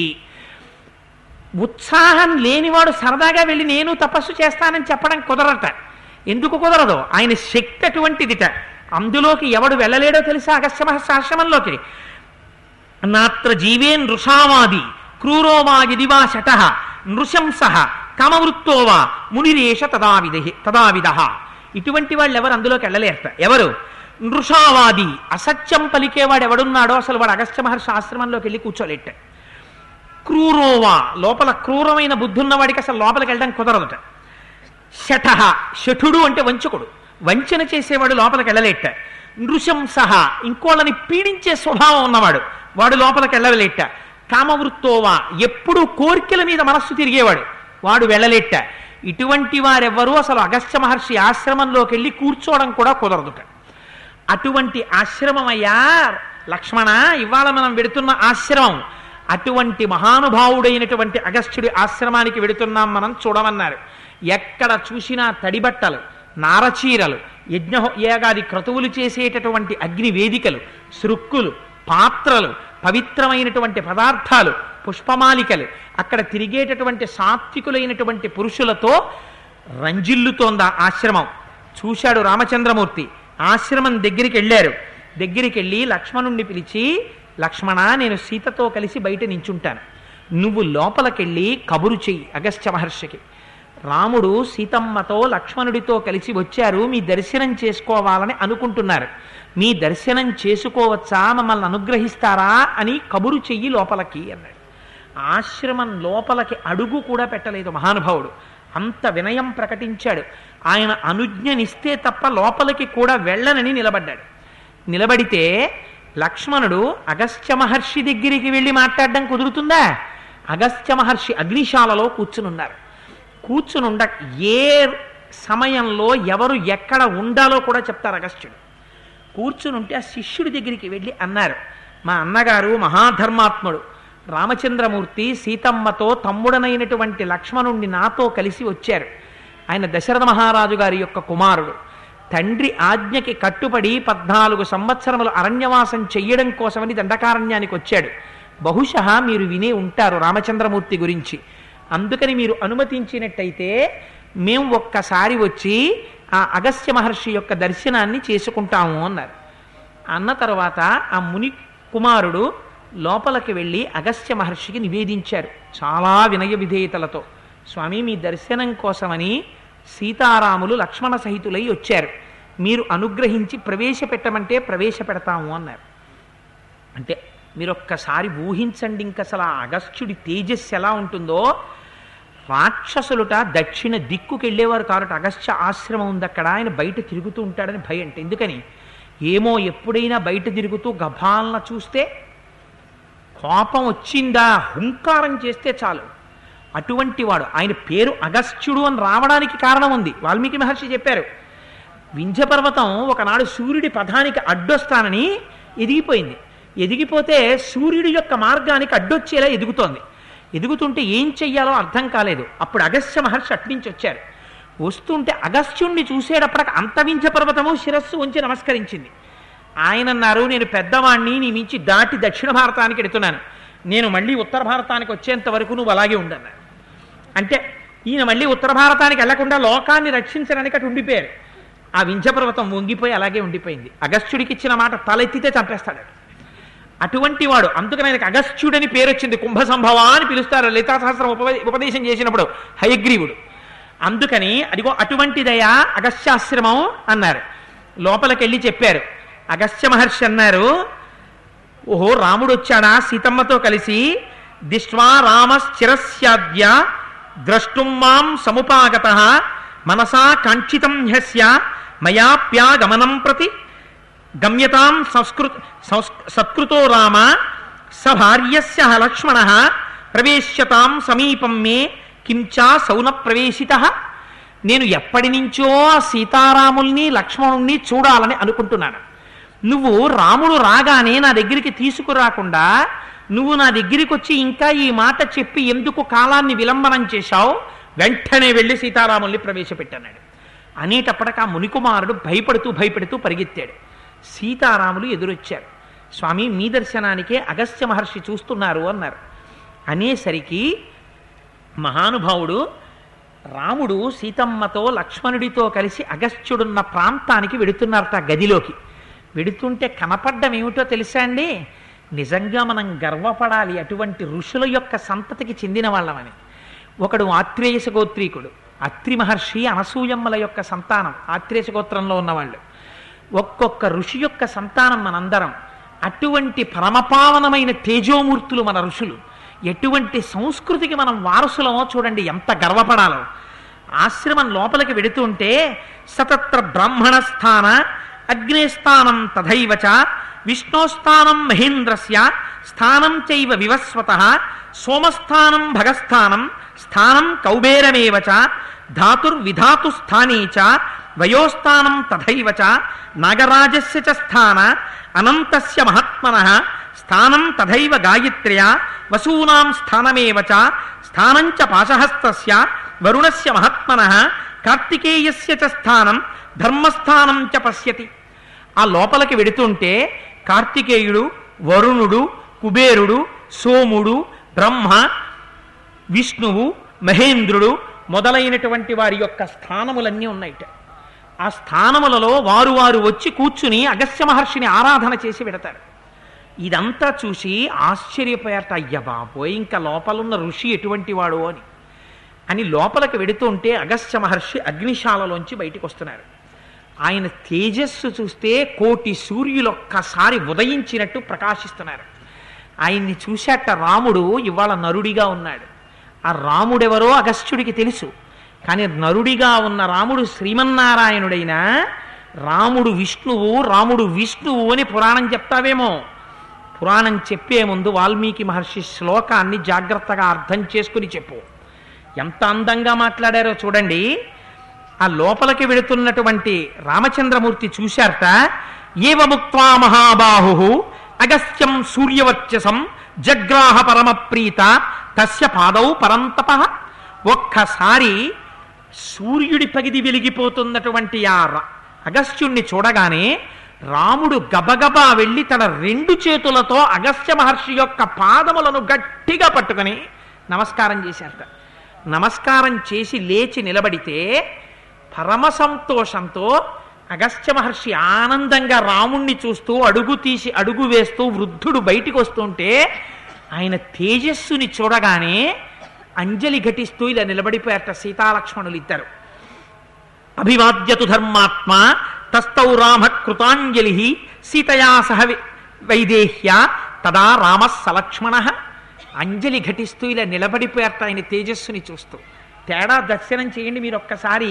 ఉత్సాహం లేనివాడు సరదాగా వెళ్ళి నేను తపస్సు చేస్తానని చెప్పడం కుదరట ఎందుకు కుదరదు ఆయన శక్తి అటువంటిదిట అందులోకి ఎవడు వెళ్ళలేడో తెలుసా అగస్త్య మహర్షి ఆశ్రమంలోకి నాత్ర జీవే నృషావాది క్రూరోవా యదివా శట నృశంస కామవృత్తోవా మునిరేష తదావిధ తదావిధ ఇటువంటి వాళ్ళు ఎవరు అందులోకి వెళ్ళలేరట ఎవరు నృషావాది అసత్యం పలికేవాడు ఎవడున్నాడో అసలు వాడు అగస్త్య మహర్షి ఆశ్రమంలోకి వెళ్ళి కూర్చోలేట క్రూరోవా లోపల క్రూరమైన బుద్ధి ఉన్నవాడికి అసలు లోపలికి వెళ్ళడం కుదరదట శఠ శఠుడు అంటే వంచకుడు వంచన చేసేవాడు లోపలికి వెళ్ళలేట నృశంస ఇంకోళ్ళని పీడించే స్వభావం ఉన్నవాడు వాడు లోపలికి వెళ్ళలేట కామవృత్తోవా ఎప్పుడు కోరికల మీద మనస్సు తిరిగేవాడు వాడు వెళ్ళలేట ఇటువంటి వారెవ్వరూ అసలు అగస్త్య మహర్షి ఆశ్రమంలోకి వెళ్ళి కూర్చోవడం కూడా కుదరదుట అటువంటి ఆశ్రమం అయ్యా లక్ష్మణ ఇవాళ మనం వెడుతున్న ఆశ్రమం అటువంటి మహానుభావుడైనటువంటి అగస్త్యుడి ఆశ్రమానికి వెడుతున్నాం మనం చూడమన్నారు ఎక్కడ చూసినా తడిబట్టలు నారచీరలు యజ్ఞ యాగాది క్రతువులు చేసేటటువంటి అగ్ని వేదికలు సృక్కులు పాత్రలు పవిత్రమైనటువంటి పదార్థాలు పుష్పమాలికలు అక్కడ తిరిగేటటువంటి సాత్వికులైనటువంటి పురుషులతో రంజిల్లుతోందా ఆశ్రమం చూశాడు రామచంద్రమూర్తి ఆశ్రమం దగ్గరికి వెళ్ళారు దగ్గరికి వెళ్ళి లక్ష్మణుణ్ణి పిలిచి లక్ష్మణ నేను సీతతో కలిసి బయట నించుంటాను నువ్వు లోపలికెళ్ళి కబురు చెయ్యి అగస్త్య మహర్షికి రాముడు సీతమ్మతో లక్ష్మణుడితో కలిసి వచ్చారు మీ దర్శనం చేసుకోవాలని అనుకుంటున్నారు మీ దర్శనం చేసుకోవచ్చా మమ్మల్ని అనుగ్రహిస్తారా అని కబురు చెయ్యి లోపలికి అన్నాడు ఆశ్రమం లోపలికి అడుగు కూడా పెట్టలేదు మహానుభావుడు అంత వినయం ప్రకటించాడు ఆయన అనుజ్ఞనిస్తే తప్ప లోపలికి కూడా వెళ్ళనని నిలబడ్డాడు నిలబడితే లక్ష్మణుడు అగస్త్య మహర్షి దగ్గరికి వెళ్ళి మాట్లాడడం కుదురుతుందా అగస్త్య మహర్షి అగ్నిశాలలో కూర్చునున్నారు కూర్చునుండ ఏ సమయంలో ఎవరు ఎక్కడ ఉండాలో కూడా చెప్తారు అగస్త్యుడు కూర్చునుంటే ఆ శిష్యుడి దగ్గరికి వెళ్ళి అన్నారు మా అన్నగారు మహాధర్మాత్ముడు రామచంద్రమూర్తి సీతమ్మతో తమ్ముడనైనటువంటి లక్ష్మణుణ్ణి నాతో కలిసి వచ్చారు ఆయన దశరథ మహారాజు గారి యొక్క కుమారుడు తండ్రి ఆజ్ఞకి కట్టుబడి పద్నాలుగు సంవత్సరములు అరణ్యవాసం చెయ్యడం కోసమని దండకారణ్యానికి వచ్చాడు బహుశः మీరు వినే ఉంటారు రామచంద్రమూర్తి గురించి అందుకని మీరు అనుమతించినట్టయితే మేము ఒక్కసారి వచ్చి ఆ అగస్త్య మహర్షి యొక్క దర్శనాన్ని చేసుకుంటాము అన్నారు అన్న తర్వాత ఆ ముని కుమారుడు లోపలికి వెళ్ళి అగస్త్య మహర్షికి నివేదించారు చాలా వినయ విధేయతలతో స్వామి మీ దర్శనం కోసమని సీతారాములు లక్ష్మణ సహితులై వచ్చారు మీరు అనుగ్రహించి ప్రవేశపెట్టమంటే ప్రవేశపెడతాము అన్నారు అంటే మీరు ఒక్కసారి ఊహించండి ఇంక అసలు ఆ అగస్త్యుడి తేజస్సు ఎలా ఉంటుందో రాక్షసులుట దక్షిణ దిక్కుకి వెళ్ళేవారు కాబట్టి అగస్త్య ఆశ్రమం ఉంది అక్కడ ఆయన బయట తిరుగుతూ ఉంటాడని భయం అంటే ఎందుకని ఏమో ఎప్పుడైనా బయట తిరుగుతూ గభాలన చూస్తే కోపం వచ్చిందా హుంకారం చేస్తే చాలు అటువంటి వాడు ఆయన పేరు అగస్త్యుడు అని రావడానికి కారణం ఉంది వాల్మీకి మహర్షి చెప్పారు వింధ్యపర్వతం ఒకనాడు సూర్యుడి పథానికి అడ్డొస్తానని ఎదిగిపోయింది ఎదిగిపోతే సూర్యుడి యొక్క మార్గానికి అడ్డొచ్చేలా ఎదుగుతోంది ఎదుగుతుంటే ఏం చెయ్యాలో అర్థం కాలేదు అప్పుడు అగస్త్య మహర్షి అట్నుంచి వచ్చారు వస్తుంటే అగస్త్యుణ్ణి చూసేటప్పటికి అంత వింధ్య పర్వతము శిరస్సు ఉంచి నమస్కరించింది ఆయన అన్నారు నేను పెద్దవాణ్ణి నీ మించి దాటి దక్షిణ భారతానికి ఎడుతున్నాను నేను మళ్ళీ ఉత్తర భారతానికి వచ్చేంత వరకు నువ్వు అలాగే ఉండన్నారు అంటే ఈయన మళ్ళీ ఉత్తర భారతానికి వెళ్లకుండా లోకాన్ని రక్షించడానికి అటు ఉండిపోయారు ఆ వింధ్యపర్వతం వంగిపోయి అలాగే ఉండిపోయింది అగస్త్యుడికి ఇచ్చిన మాట తలెత్తితే చంపేస్తాడు అటువంటి వాడు అందుకని ఆయనకు అగస్త్యుడని పేరు వచ్చింది కుంభ సంభవ అని పిలుస్తారు లలితా సహస్రం ఉప ఉపదేశం చేసినప్పుడు హయగ్రీవుడు అందుకని అదిగో అటువంటిదయా అగస్త్యాశ్రమం అన్నారు లోపలికి వెళ్ళి చెప్పారు అగస్త్య మహర్షి అన్నారు ఓహో రాముడు వచ్చాడా సీతమ్మతో కలిసి దిష్వా రామశ్చిరస్యాద్య ద్రష్టుం మాం సముపాగత మనసా కాంక్షితం హ్యస్య మయాప్యాగమనం ప్రతి గమ్యతాం సంస్కృత సంస్- సత్కృతో రామ స భార్యస్య లక్ష్మణ ప్రవేశ్యతాం సమీపం మే కించా సౌన ప్రవేశిత నేను ఎప్పటి నుంచో ఆ సీతారాముల్ని లక్ష్మణుణ్ణి చూడాలని అనుకుంటున్నాను నువ్వు రాముడు రాగానే నా దగ్గరికి తీసుకురాకుండా నువ్వు నా దగ్గరికి వచ్చి ఇంకా ఈ మాట చెప్పి ఎందుకు కాలాన్ని విలంబనం చేశావు వెంటనే వెళ్ళి సీతారాముల్ని ప్రవేశపెట్టన్నాడు అనేటప్పటికి ఆ మునికుమారుడు భయపడుతూ భయపడుతూ పరిగెత్తాడు సీతారాములు ఎదురొచ్చారు స్వామి మీ దర్శనానికే అగస్త్య మహర్షి చూస్తున్నారు అన్నారు అనేసరికి మహానుభావుడు రాముడు సీతమ్మతో లక్ష్మణుడితో కలిసి అగస్త్యుడున్న ప్రాంతానికి వెడుతున్నారట ఆ గదిలోకి వెడుతుంటే కనపడ్డం ఏమిటో తెలుసా అండి నిజంగా మనం గర్వపడాలి అటువంటి ఋషుల యొక్క సంతతికి చెందిన వాళ్ళమని ఒకడు ఆత్రేయస గోత్రీకుడు అత్రి మహర్షి అనసూయమ్మల యొక్క సంతానం ఆత్రేయస గోత్రంలో ఉన్నవాళ్ళు ఒక్కొక్క ఋషి యొక్క సంతానం మనందరం అటువంటి పరమపావనమైన తేజోమూర్తులు మన ఋషులు ఎటువంటి సంస్కృతికి మనం వారసులమో చూడండి ఎంత గర్వపడాలో ఆశ్రమం లోపలికి వెడుతుంటే సతత్ర బ్రాహ్మణ స్థాన అగ్నేస్థానం తథైవచ విష్ణోస్థానం మహేంద్రస్య స్థానం చైవ వివస్వత సోమస్థానం భగస్థానం స్థానం కౌబేరమేవ చ ధాతుర్విధాతు స్థానే చ వయోస్థానం తథైవ చ నాగరాజస్య చ స్థాన అనంతస్య మహాత్మనః స్థానం తథైవ గాయత్ర్యా వసూనాం స్థానమేవ చ స్థానం చ పాశహస్తస్య వరుణస్య మహాత్మనః కార్తికేయస్య చ స్థానం ధర్మస్థానం చ పశ్యతి ఆ లోపలికి వెడుతుంటే కార్తికేయుడు వరుణుడు కుబేరుడు సోముడు బ్రహ్మ విష్ణువు మహేంద్రుడు మొదలైనటువంటి వారి యొక్క స్థానములన్నీ ఉన్నాయిట ఆ స్థానములలో వారు వారు వచ్చి కూర్చుని అగస్త్య మహర్షిని ఆరాధన చేసి పెడతారు ఇదంతా చూసి ఆశ్చర్యపోయారట అయ్య బాబోయ్ ఇంకా లోపలున్న ఋషి ఎటువంటి వాడు అని అని లోపలికి వెడుతుంటే అగస్త్య మహర్షి అగ్నిశాలలోంచి బయటికి వస్తున్నారు ఆయన తేజస్సు చూస్తే కోటి సూర్యులు ఒక్కసారి ఉదయించినట్టు ప్రకాశిస్తున్నారు ఆయన్ని చూశాట రాముడు ఇవాళ నరుడిగా ఉన్నాడు ఆ రాముడెవరో అగస్త్యుడికి తెలుసు కానీ నరుడిగా ఉన్న రాముడు శ్రీమన్నారాయణుడైనా రాముడు విష్ణువు రాముడు విష్ణువు అని పురాణం చెప్తావేమో పురాణం చెప్పే ముందు వాల్మీకి మహర్షి శ్లోకాన్ని జాగ్రత్తగా అర్థం చేసుకుని చెప్పు ఎంత అందంగా మాట్లాడారో చూడండి ఆ లోపలికి వెళుతున్నటువంటి రామచంద్రమూర్తి చూశారట ఏవ ముక్త్వా మహాబాహు అగస్త్యం సూర్యవర్చసం జగ్రాహ పరమప్రీత తస్య పాదౌ పరంతప ఒక్కసారి సూర్యుడి పగిది వెలిగిపోతున్నటువంటి ఆ ర- అగస్త్యుణ్ణి చూడగానే రాముడు గబగబా వెళ్ళి తన రెండు చేతులతో అగస్త్య మహర్షి యొక్క పాదములను గట్టిగా పట్టుకొని నమస్కారం చేశారట నమస్కారం చేసి లేచి నిలబడితే పరమ సంతోషంతో అగస్త్య మహర్షి ఆనందంగా రాముణ్ణి చూస్తూ అడుగు తీసి అడుగు వేస్తూ వృద్ధుడు బయటికి వస్తుంటే ఆయన తేజస్సుని చూడగానే అంజలి ఘటిస్తూ ఇలా నిలబడిపోయారట సీతాలక్ష్మణులు ఇద్దరు అభివాద్యతు ధర్మాత్మ తస్తౌ రామ కృతాంజలి సీతయా సహ వి- వైదేహ్య తదా రామ సలక్ష్మణ అంజలి ఘటిస్తూ ఇలా నిలబడిపోయారట ఆయన తేజస్సుని చూస్తూ తేడా దర్శనం చేయండి మీరు ఒక్కసారి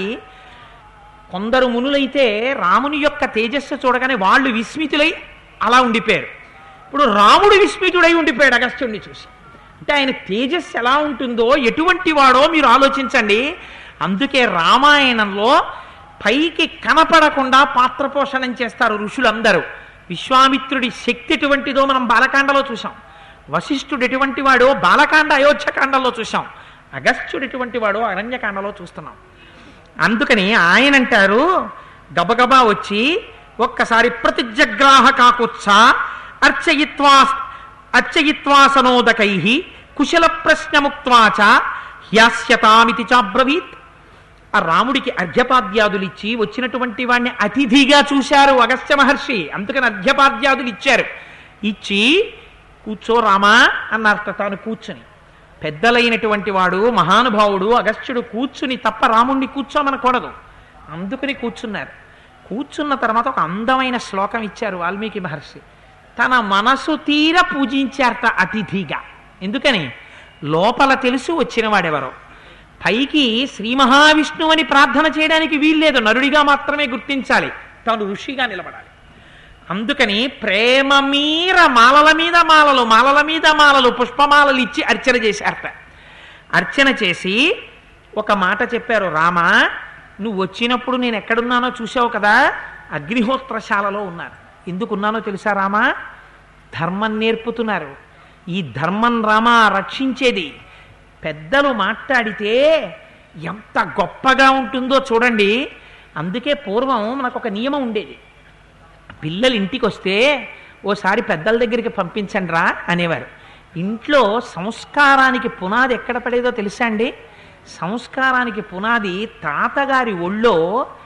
కొందరు మునులైతే రాముని యొక్క తేజస్సు చూడగానే వాళ్ళు విస్మితులై అలా ఉండిపోయారు ఇప్పుడు రాముడు విస్మితుడై ఉండిపోయాడు అగస్త్యుడిని చూసి అంటే ఆయన తేజస్సు ఎలా ఉంటుందో ఎటువంటి వాడో మీరు ఆలోచించండి అందుకే రామాయణంలో పైకి కనపడకుండా పాత్ర పోషణం చేస్తారు ఋషులందరూ విశ్వామిత్రుడి శక్తి ఎటువంటిదో మనం బాలకాండలో చూసాం వశిష్ఠుడు ఎటువంటి వాడో బాలకాండ అయోధ్యకాండలో చూసాం అగస్త్యుడు ఎటువంటి వాడో అరణ్యకాండలో చూస్తున్నాం అందుకని ఆయన అంటారు గబగబా వచ్చి ఒక్కసారి ప్రతిజగ్రాహ కాకుత్స అర్చయిత్వా అర్చయిత్వాసనోదకై కుశల ప్రశ్నముక్వాచ హ్యాస్యతామితి చాబ్రవీత్ ఆ రాముడికి అర్ఘ్యపాద్యాదులు ఇచ్చి వచ్చినటువంటి వాడిని అతిథిగా చూశారు అగస్త్య మహర్షి అందుకని అర్ఘ్యపాద్యాదులు ఇచ్చారు ఇచ్చి కూర్చో రామా అన్నారట తాను కూర్చొని పెద్దలైనటువంటి వాడు మహానుభావుడు అగస్త్యుడు కూర్చుని తప్ప రాముణ్ణి కూర్చోమనకూడదు అందుకని కూర్చున్నారు కూర్చున్న తర్వాత ఒక అందమైన శ్లోకం ఇచ్చారు వాల్మీకి మహర్షి తన మనసు తీర పూజించారట అతిథిగా ఎందుకని లోపల తెలుసు వచ్చిన వాడెవరో పైకి శ్రీ మహావిష్ణువు అని ప్రార్థన చేయడానికి వీల్లేదు నరుడిగా మాత్రమే గుర్తించాలి తాను ఋషిగా నిలబడాలి అందుకని ప్రేమ మీర మాలల మీద మాలలు మాలల మీద మాలలు పుష్పమాలలు ఇచ్చి అర్చన చేశారట అర్చన చేసి ఒక మాట చెప్పారు రామ నువ్వు వచ్చినప్పుడు నేను ఎక్కడున్నానో చూసావు కదా అగ్నిహోత్రశాలలో ఉన్నాను ఎందుకున్నానో తెలుసా రామా ధర్మం నేర్పుతున్నారు ఈ ధర్మం రామ రక్షించేది పెద్దలు మాట్లాడితే ఎంత గొప్పగా ఉంటుందో చూడండి అందుకే పూర్వం మనకు ఒక నియమం ఉండేది పిల్లలు ఇంటికి వస్తే ఓసారి పెద్దల దగ్గరికి పంపించండి రా అనేవారు ఇంట్లో సంస్కారానికి పునాది ఎక్కడ పడేదో తెలుసా అండి సంస్కారానికి పునాది తాతగారి ఒళ్ళో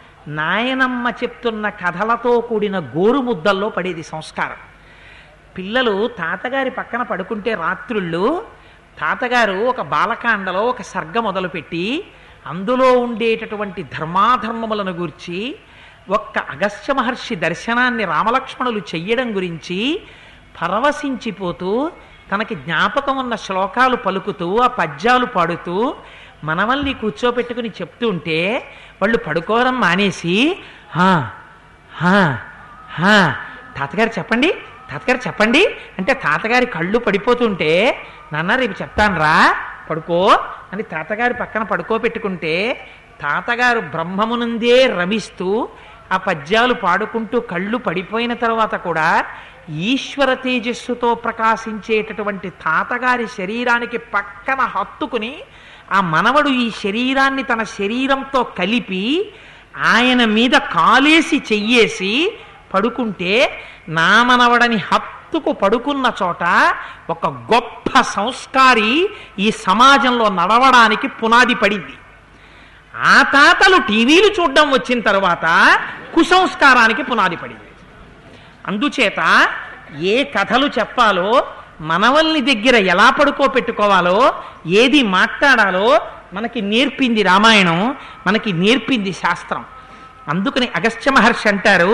నాయనమ్మ చెప్తున్న కథలతో కూడిన గోరు ముద్దల్లో పడేది సంస్కారం పిల్లలు తాతగారి పక్కన పడుకుంటే రాత్రుళ్ళు తాతగారు ఒక బాలకాండలో ఒక సర్గ మొదలుపెట్టి అందులో ఉండేటటువంటి ధర్మాధర్మములను గూర్చి ఒక్క అగస్త్య మహర్షి దర్శనాన్ని రామలక్ష్మణులు చెయ్యడం గురించి పరవశించిపోతూ తనకి జ్ఞాపకం ఉన్న శ్లోకాలు పలుకుతూ ఆ పద్యాలు పాడుతూ మనవల్ని కూర్చోపెట్టుకుని చెప్తూ ఉంటే వాళ్ళు పడుకోవడం మానేసి "హా, హా, హా, తాతగారు చెప్పండి తాతగారు చెప్పండి అంటే తాతగారి కళ్ళు పడిపోతుంటే నాన్న రేపు చెప్తానురా పడుకో అని తాతగారి పక్కన పడుకోబెట్టుకుంటే తాతగారు బ్రహ్మమునందే రమిస్తూ ఆ పద్యాలు పాడుకుంటూ కళ్ళు పడిపోయిన తర్వాత కూడా ఈశ్వర తేజస్సుతో ప్రకాశించేటటువంటి తాతగారి శరీరానికి పక్కన హత్తుకుని ఆ మనవడు ఈ శరీరాన్ని తన శరీరంతో కలిపి ఆయన మీద కాలేసి చెయ్యేసి పడుకుంటే నా మనవడని హత్తుకు పడుకున్న చోట ఒక గొప్ప సంస్కారి ఈ సమాజంలో నడవడానికి పునాది పడింది ఆ తాతలు టీవీలు చూడడం వచ్చిన తర్వాత కుసంస్కారానికి పునాది పడింది అందుచేత ఏ కథలు చెప్పాలో మనవల్ని దగ్గర ఎలా పడుకోపెట్టుకోవాలో ఏది మాట్లాడాలో మనకి నేర్పింది రామాయణం మనకి నేర్పింది శాస్త్రం అందుకని అగస్త్య మహర్షి అంటారు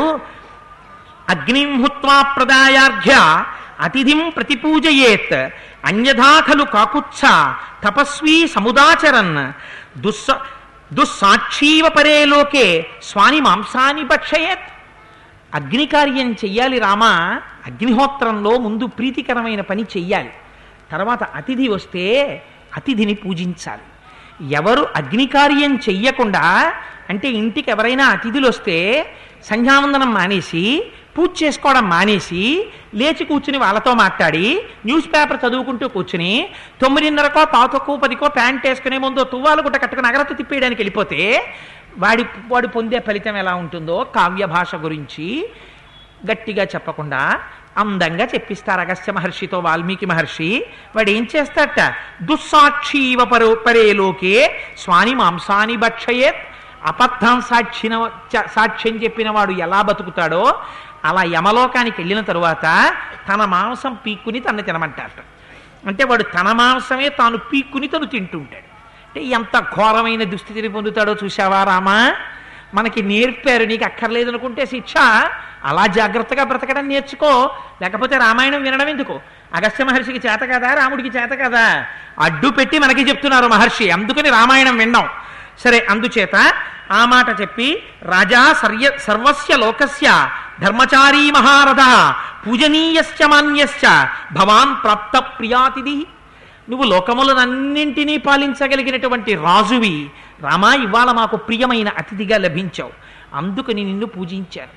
అగ్నిం హుత్వా ప్రదాయార్ఘ్య అతిథిం ప్రతిపూజయేత్ అన్యథా ఖలు కాకుత్స తపస్వీ సముదాచరన్ దుస్స దుస్సాక్షీవ పరే లోకే స్వాని మాంసాని భక్షయేత్ అగ్నికార్యం చెయ్యాలి రామ అగ్నిహోత్రంలో ముందు ప్రీతికరమైన పని చెయ్యాలి తర్వాత అతిథి వస్తే అతిథిని పూజించాలి ఎవరు అగ్నికార్యం చెయ్యకుండా అంటే ఇంటికి ఎవరైనా అతిథులు వస్తే సంధ్యావందనం మానేసి పూజ చేసుకోవడం మానేసి లేచి కూర్చుని వాళ్ళతో మాట్లాడి న్యూస్ పేపర్ చదువుకుంటూ కూర్చుని తొమ్మిదిన్నరకో పాతకో పదికో ప్యాంట్ వేసుకునే ముందు తువ్వాలు గుట్ట కట్టుకుని అగరత్తు తిప్పేయడానికి వెళ్ళిపోతే వాడి వాడు పొందే ఫలితం ఎలా ఉంటుందో కావ్య భాష గురించి గట్టిగా చెప్పకుండా అందంగా చెప్పిస్తారు అగస్త్య మహర్షితో వాల్మీకి మహర్షి వాడు ఏం చేస్తాడట దుస్సాక్షీవ పరో పరేలోకే స్వాని మాంసాని భక్షయేత్ అబద్ధం సాక్షిన చ- సాక్ష్యం చెప్పిన వాడు ఎలా బతుకుతాడో అలా యమలోకానికి వెళ్ళిన తరువాత తన మాంసం పీక్కుని తను తినమంటారట అంటే వాడు తన మాంసమే తాను పీక్కుని తను తింటుంటాడు అంటే ఎంత ఘోరమైన దుస్థితిని పొందుతాడో చూసావా రామా మనకి నేర్పారు నీకు అక్కర్లేదు అనుకుంటే శిక్ష అలా జాగ్రత్తగా బ్రతకడం నేర్చుకో లేకపోతే రామాయణం వినడం ఎందుకు అగస్త్య మహర్షికి చేత కదా రాముడికి చేత కదా అడ్డు పెట్టి మనకి చెప్తున్నారు మహర్షి అందుకని రామాయణం విన్నాం సరే అందుచేత ఆ మాట చెప్పి రాజా సర్య సర్వస్య లోకస్య ధర్మచారీ మహారథ పూజనీయశ్చ మాన్యశ్చ భవాన్ ప్రాప్త ప్రియాతిథి నువ్వు లోకములనన్నింటినీ పాలించగలిగినటువంటి రాజువి రామా ఇవాళ మాకు ప్రియమైన అతిథిగా లభించావు అందుకని నిన్ను పూజించాను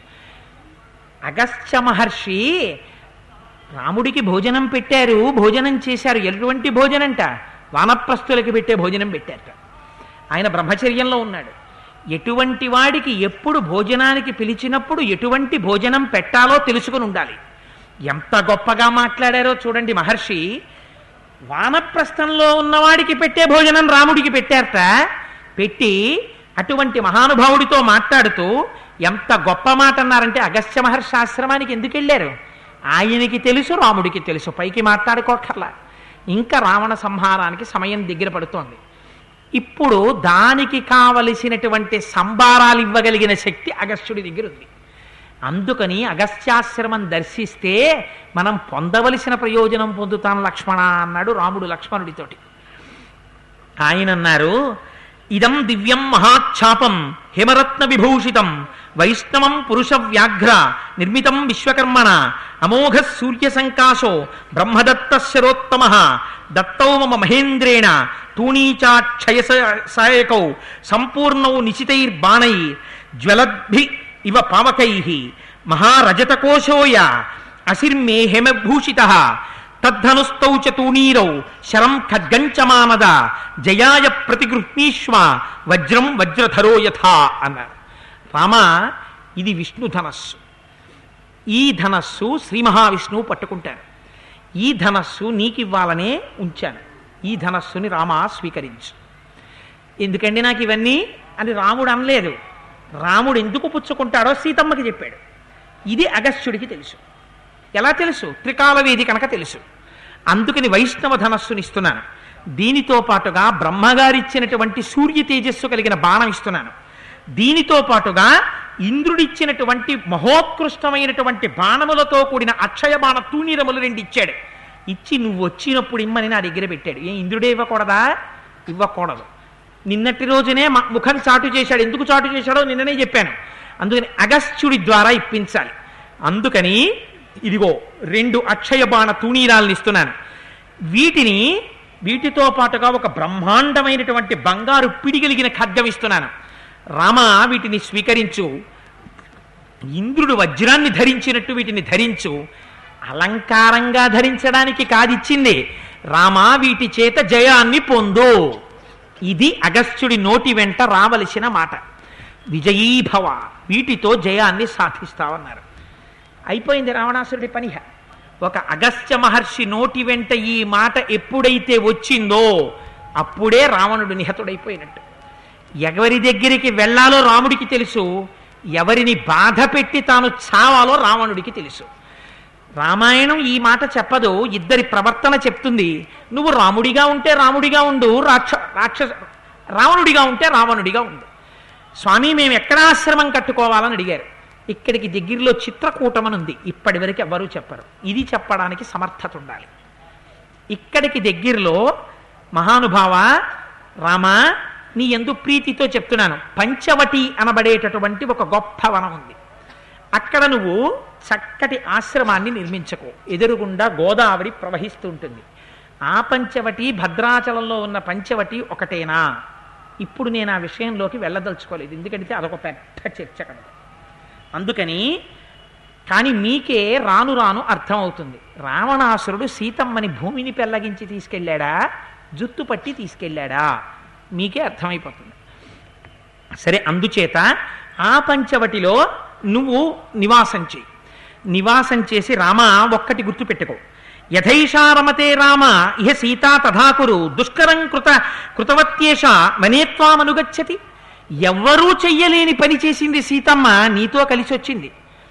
అగస్త్య మహర్షి రాముడికి భోజనం పెట్టారు భోజనం చేశారు ఎటువంటి భోజనంట వానప్రస్తులకి పెట్టే భోజనం పెట్టారట ఆయన బ్రహ్మచర్యంలో ఉన్నాడు ఎటువంటి వాడికి ఎప్పుడు భోజనానికి పిలిచినప్పుడు ఎటువంటి భోజనం పెట్టాలో తెలుసుకుని ఉండాలి ఎంత గొప్పగా మాట్లాడారో చూడండి మహర్షి వానప్రస్థంలో ఉన్నవాడికి పెట్టే భోజనం రాముడికి పెట్టారట పెట్టి అటువంటి మహానుభావుడితో మాట్లాడుతూ ఎంత గొప్ప మాట అన్నారంటే అగస్త్య మహర్షి ఆశ్రమానికి ఎందుకు వెళ్ళారు ఆయనకి తెలుసు రాముడికి తెలుసు పైకి మాట్లాడుకోకర్లా ఇంకా రావణ సంహారానికి సమయం దగ్గర పడుతోంది ఇప్పుడు దానికి కావలసినటువంటి సంబారాలు ఇవ్వగలిగిన శక్తి అగస్త్యుడి దగ్గర ఉంది అందుకని అగస్త్యాశ్రమం దర్శిస్తే మనం పొందవలసిన ప్రయోజనం పొందుతాం లక్ష్మణ అన్నాడు రాముడు లక్ష్మణుడితోటి ఆయన అన్నారు ఇదం దివ్యం మహాఛాపం హిమరత్న విభూషితం వైష్ణవం పురుష వ్యాఘ్ర నిర్మితం విశ్వకర్మణ అమోఘ సూర్య సంకాశో బ్రహ్మదత్త శరోత్తమ దత్తౌ మమ మహేంద్రేణ తూణీచాక్షయ సాయకౌ సంపూర్ణౌ నిశితైర్బాణై జ్వలద్భి ఇవ పావకై మహారజతకోశోయ అసిర్మే హేమభూషిత తద్ధనుస్తౌ చ తూణీరౌ శరం ఖడ్గంచ మానద జయాయ ప్రతిగృహ్ణీష్వ వజ్రం వజ్రధరో యథా అన్నారు రామ ఇది విష్ణు ధనస్సు ఈ ధనస్సు శ్రీ మహావిష్ణువు పట్టుకుంటారు ఈ ధనస్సు నీకివ్వాలనే ఉంచాను ఈ ధనస్సుని రామ స్వీకరించు ఎందుకండి నాకు ఇవన్నీ అని రాముడు అనలేదు రాముడు ఎందుకు పుచ్చుకుంటాడో సీతమ్మకి చెప్పాడు ఇది అగస్త్యుడికి తెలుసు ఎలా తెలుసు త్రికాలవేది కనుక తెలుసు అందుకని వైష్ణవ ధనస్సుని ఇస్తున్నాను దీనితో పాటుగా బ్రహ్మగారిచ్చినటువంటి సూర్య తేజస్సు కలిగిన బాణం ఇస్తున్నాను దీనితో పాటుగా ఇంద్రుడిచ్చినటువంటి మహోత్కృష్టమైనటువంటి బాణములతో కూడిన అక్షయ బాణ తూణీరములు రెండు ఇచ్చాడు ఇచ్చి నువ్వు వచ్చినప్పుడు ఇమ్మని నా దగ్గర పెట్టాడు ఏ ఇంద్రుడే ఇవ్వకూడదా ఇవ్వకూడదు నిన్నటి రోజునే మ- ముఖం చాటు చేశాడు ఎందుకు చాటు చేశాడో నిన్ననే చెప్పాను అందుకని అగస్త్యుడి ద్వారా ఇప్పించాలి అందుకని ఇదిగో రెండు అక్షయ బాణ తూణీరాలను ఇస్తున్నాను వీటిని వీటితో పాటుగా ఒక బ్రహ్మాండమైనటువంటి బంగారు పిడిగలిగిన ఖడ్గం ఇస్తున్నాను రామ వీటిని స్వీకరించు ఇంద్రుడు వజ్రాన్ని ధరించినట్టు వీటిని ధరించు అలంకారంగా ధరించడానికి కాదిచ్చింది రామా వీటి చేత జయాన్ని పొందు ఇది అగస్త్యుడి నోటి వెంట రావలసిన మాట విజయీభవ వీటితో జయాన్ని సాధిస్తావన్నారు అయిపోయింది రావణాసురుడి పని ఒక అగస్త్య మహర్షి నోటి వెంట ఈ మాట ఎప్పుడైతే వచ్చిందో అప్పుడే రావణుడు నిహతుడైపోయినట్టు ఎవరి దగ్గరికి వెళ్ళాలో రాముడికి తెలుసు ఎవరిని బాధ పెట్టి తాను చావాలో రావణుడికి తెలుసు రామాయణం ఈ మాట చెప్పదు ఇద్దరి ప్రవర్తన చెప్తుంది నువ్వు రాముడిగా ఉంటే రాముడిగా ఉండు రాక్ష రాక్షస రావణుడిగా ఉంటే రావణుడిగా ఉండు స్వామి మేము ఎక్కడ ఆశ్రమం కట్టుకోవాలని అడిగారు ఇక్కడికి దగ్గరలో చిత్రకూటం అని ఉంది ఇప్పటి వరకు ఎవరూ చెప్పరు ఇది చెప్పడానికి సమర్థత ఉండాలి ఇక్కడికి దగ్గరలో మహానుభావ రామ నీ ఎందు ప్రీతితో చెప్తున్నాను పంచవటి అనబడేటటువంటి ఒక గొప్ప వనం ఉంది అక్కడ నువ్వు చక్కటి ఆశ్రమాన్ని నిర్మించకు ఎదురుగుండా గోదావరి ప్రవహిస్తూ ఉంటుంది ఆ పంచవటి భద్రాచలంలో ఉన్న పంచవటి ఒకటేనా ఇప్పుడు నేను ఆ విషయంలోకి వెళ్ళదలుచుకోలేదు ఎందుకంటే అదొక పెద్ద చర్చ కనుక అందుకని కానీ మీకే రాను రాను అర్థమవుతుంది రావణాసురుడు సీతమ్మని భూమిని పెల్లగించి తీసుకెళ్ళాడా జుత్తు పట్టి తీసుకెళ్ళాడా మీకే అర్థమైపోతుంది సరే అందుచేత ఆ పంచవటిలో నువ్వు నివాసం చేయి నివాసం చేసి రామ ఒక్కటి గుర్తుపెట్టుకో యథైషారమతే రామ ఇహ సీతా తథాకురు దుష్కరం కృత కృతవత్యేష మనేత్వామనుగచ్చతి ఎవ్వరూ చెయ్యలేని పని చేసింది సీతమ్మ నీతో కలిసి వచ్చింది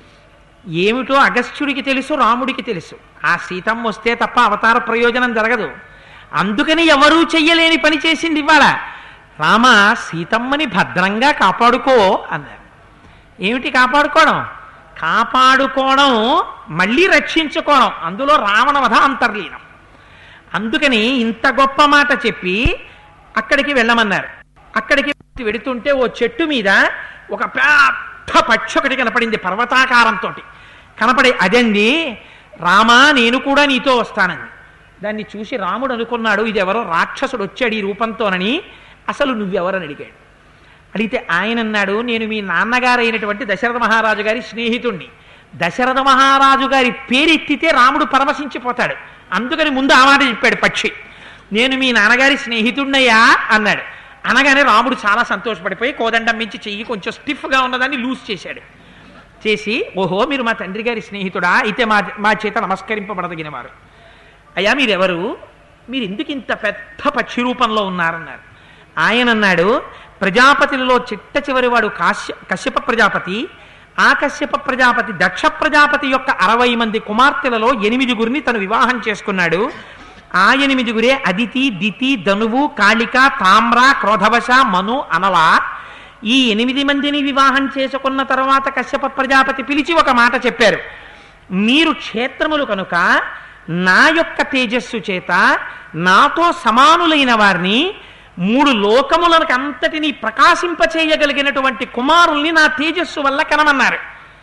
ఏమిటో అగస్త్యుడికి తెలుసు రాముడికి తెలుసు ఆ సీతమ్మ వస్తే తప్ప అవతార ప్రయోజనం జరగదు అందుకని ఎవరూ చెయ్యలేని పని చేసింది ఇవాళ రామ సీతమ్మని భద్రంగా కాపాడుకో అన్నారు ఏమిటి కాపాడుకోవడం కాపాడుకోవడం మళ్ళీ రక్షించుకోవడం అందులో రావణవధ అంతర్లీనం అందుకని ఇంత గొప్ప మాట చెప్పి అక్కడికి వెళ్ళమన్నారు అక్కడికి వెడుతుంటే ఓ చెట్టు మీద ఒక పెద్ద పక్షి ఒకటి కనపడింది పర్వతాకారంతో కనపడి అదండి రామా నేను కూడా నీతో వస్తానండి దాన్ని చూసి రాముడు అనుకున్నాడు ఇది ఎవరో రాక్షసుడు వచ్చాడు ఈ రూపంతోనని అసలు నువ్వెవరని అడిగాడు అడిగితే ఆయన అన్నాడు నేను మీ నాన్నగారు అయినటువంటి దశరథ మహారాజు గారి స్నేహితుణ్ణి దశరథ మహారాజు గారి పేరెత్తితే రాముడు పరవశించిపోతాడు అందుకని ముందు ఆ మాట చెప్పాడు పక్షి నేను మీ నాన్నగారి స్నేహితుణ్ణయ్యా అన్నాడు అనగానే రాముడు చాలా సంతోషపడిపోయి కోదండం మించి చెయ్యి కొంచెం స్టిఫ్గా ఉన్నదాన్ని లూజ్ చేశాడు చేసి ఓహో మీరు మా తండ్రి గారి స్నేహితుడా అయితే మా మా చేత నమస్కరింపబడదగిన వారు అయ్యా మీరెవరు మీరు ఎందుకు ఇంత పెద్ద పక్షి రూపంలో ఉన్నారన్నారు ఆయన అన్నాడు ప్రజాపతిలలో చిట్ట చివరి వాడు కాశ్య కశ్యప ప్రజాపతి ఆ కశ్యప ప్రజాపతి దక్ష ప్రజాపతి యొక్క అరవై మంది కుమార్తెలలో ఎనిమిదిగురిని తను వివాహం చేసుకున్నాడు ఆ ఎనిమిదిగురే అదితి దితి ధనువు కాళిక తామ్ర క్రోధవశ మను అనల ఈ ఎనిమిది మందిని వివాహం చేసుకున్న తర్వాత కశ్యప ప్రజాపతి పిలిచి ఒక మాట చెప్పారు మీరు క్షేత్రములు కనుక నా యొక్క తేజస్సు చేత నాతో సమానులైన వారిని మూడు లోకములకు అంతటినీ ప్రకాశింపచేయగలిగినటువంటి కుమారుల్ని నా తేజస్సు వల్ల కనమన్నారు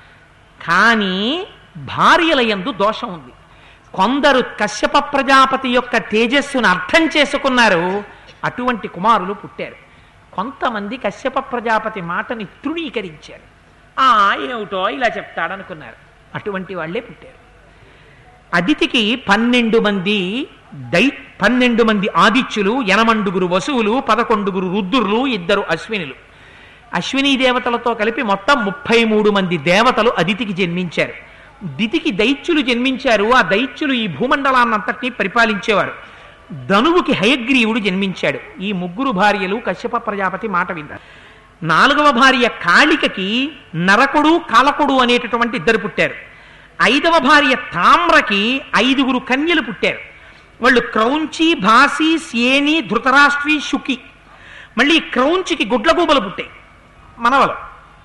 కానీ భార్యల యందు దోషం ఉంది కొందరు కశ్యప ప్రజాపతి యొక్క తేజస్సును అర్థం చేసుకున్నారు అటువంటి కుమారులు పుట్టారు కొంతమంది కశ్యప ప్రజాపతి మాటని తృణీకరించారు ఆ ఏమిటో ఇలా చెప్తాడనుకున్నారు అటువంటి వాళ్ళే పుట్టారు అదితికి పన్నెండు మంది దై పన్నెండు మంది ఆదిత్యులు ఎనమండుగురు వసువులు పదకొండుగురు రుద్రులు ఇద్దరు అశ్వినులు అశ్విని దేవతలతో కలిపి మొత్తం ముప్పై మూడు మంది దేవతలు అదితికి జన్మించారు దితికి దైత్యులు జన్మించారు ఆ దైత్యులు ఈ భూమండలాన్నంతటినీ పరిపాలించేవారు ధనువుకి హయగ్రీవుడు జన్మించాడు ఈ ముగ్గురు భార్యలు కశ్యప ప్రజాపతి మాట విన్నారు నాలుగవ భార్య కాళికకి నరకుడు కాలకుడు అనేటటువంటి ఇద్దరు పుట్టారు ఐదవ భార్య తామ్రకి ఐదుగురు కన్యలు పుట్టారు వాళ్ళు క్రౌంచి భాసి సేని ధృతరాష్ట్రి శుకి మళ్ళీ క్రౌంచికి గుడ్లగూబలు పుట్టాయి మనవలు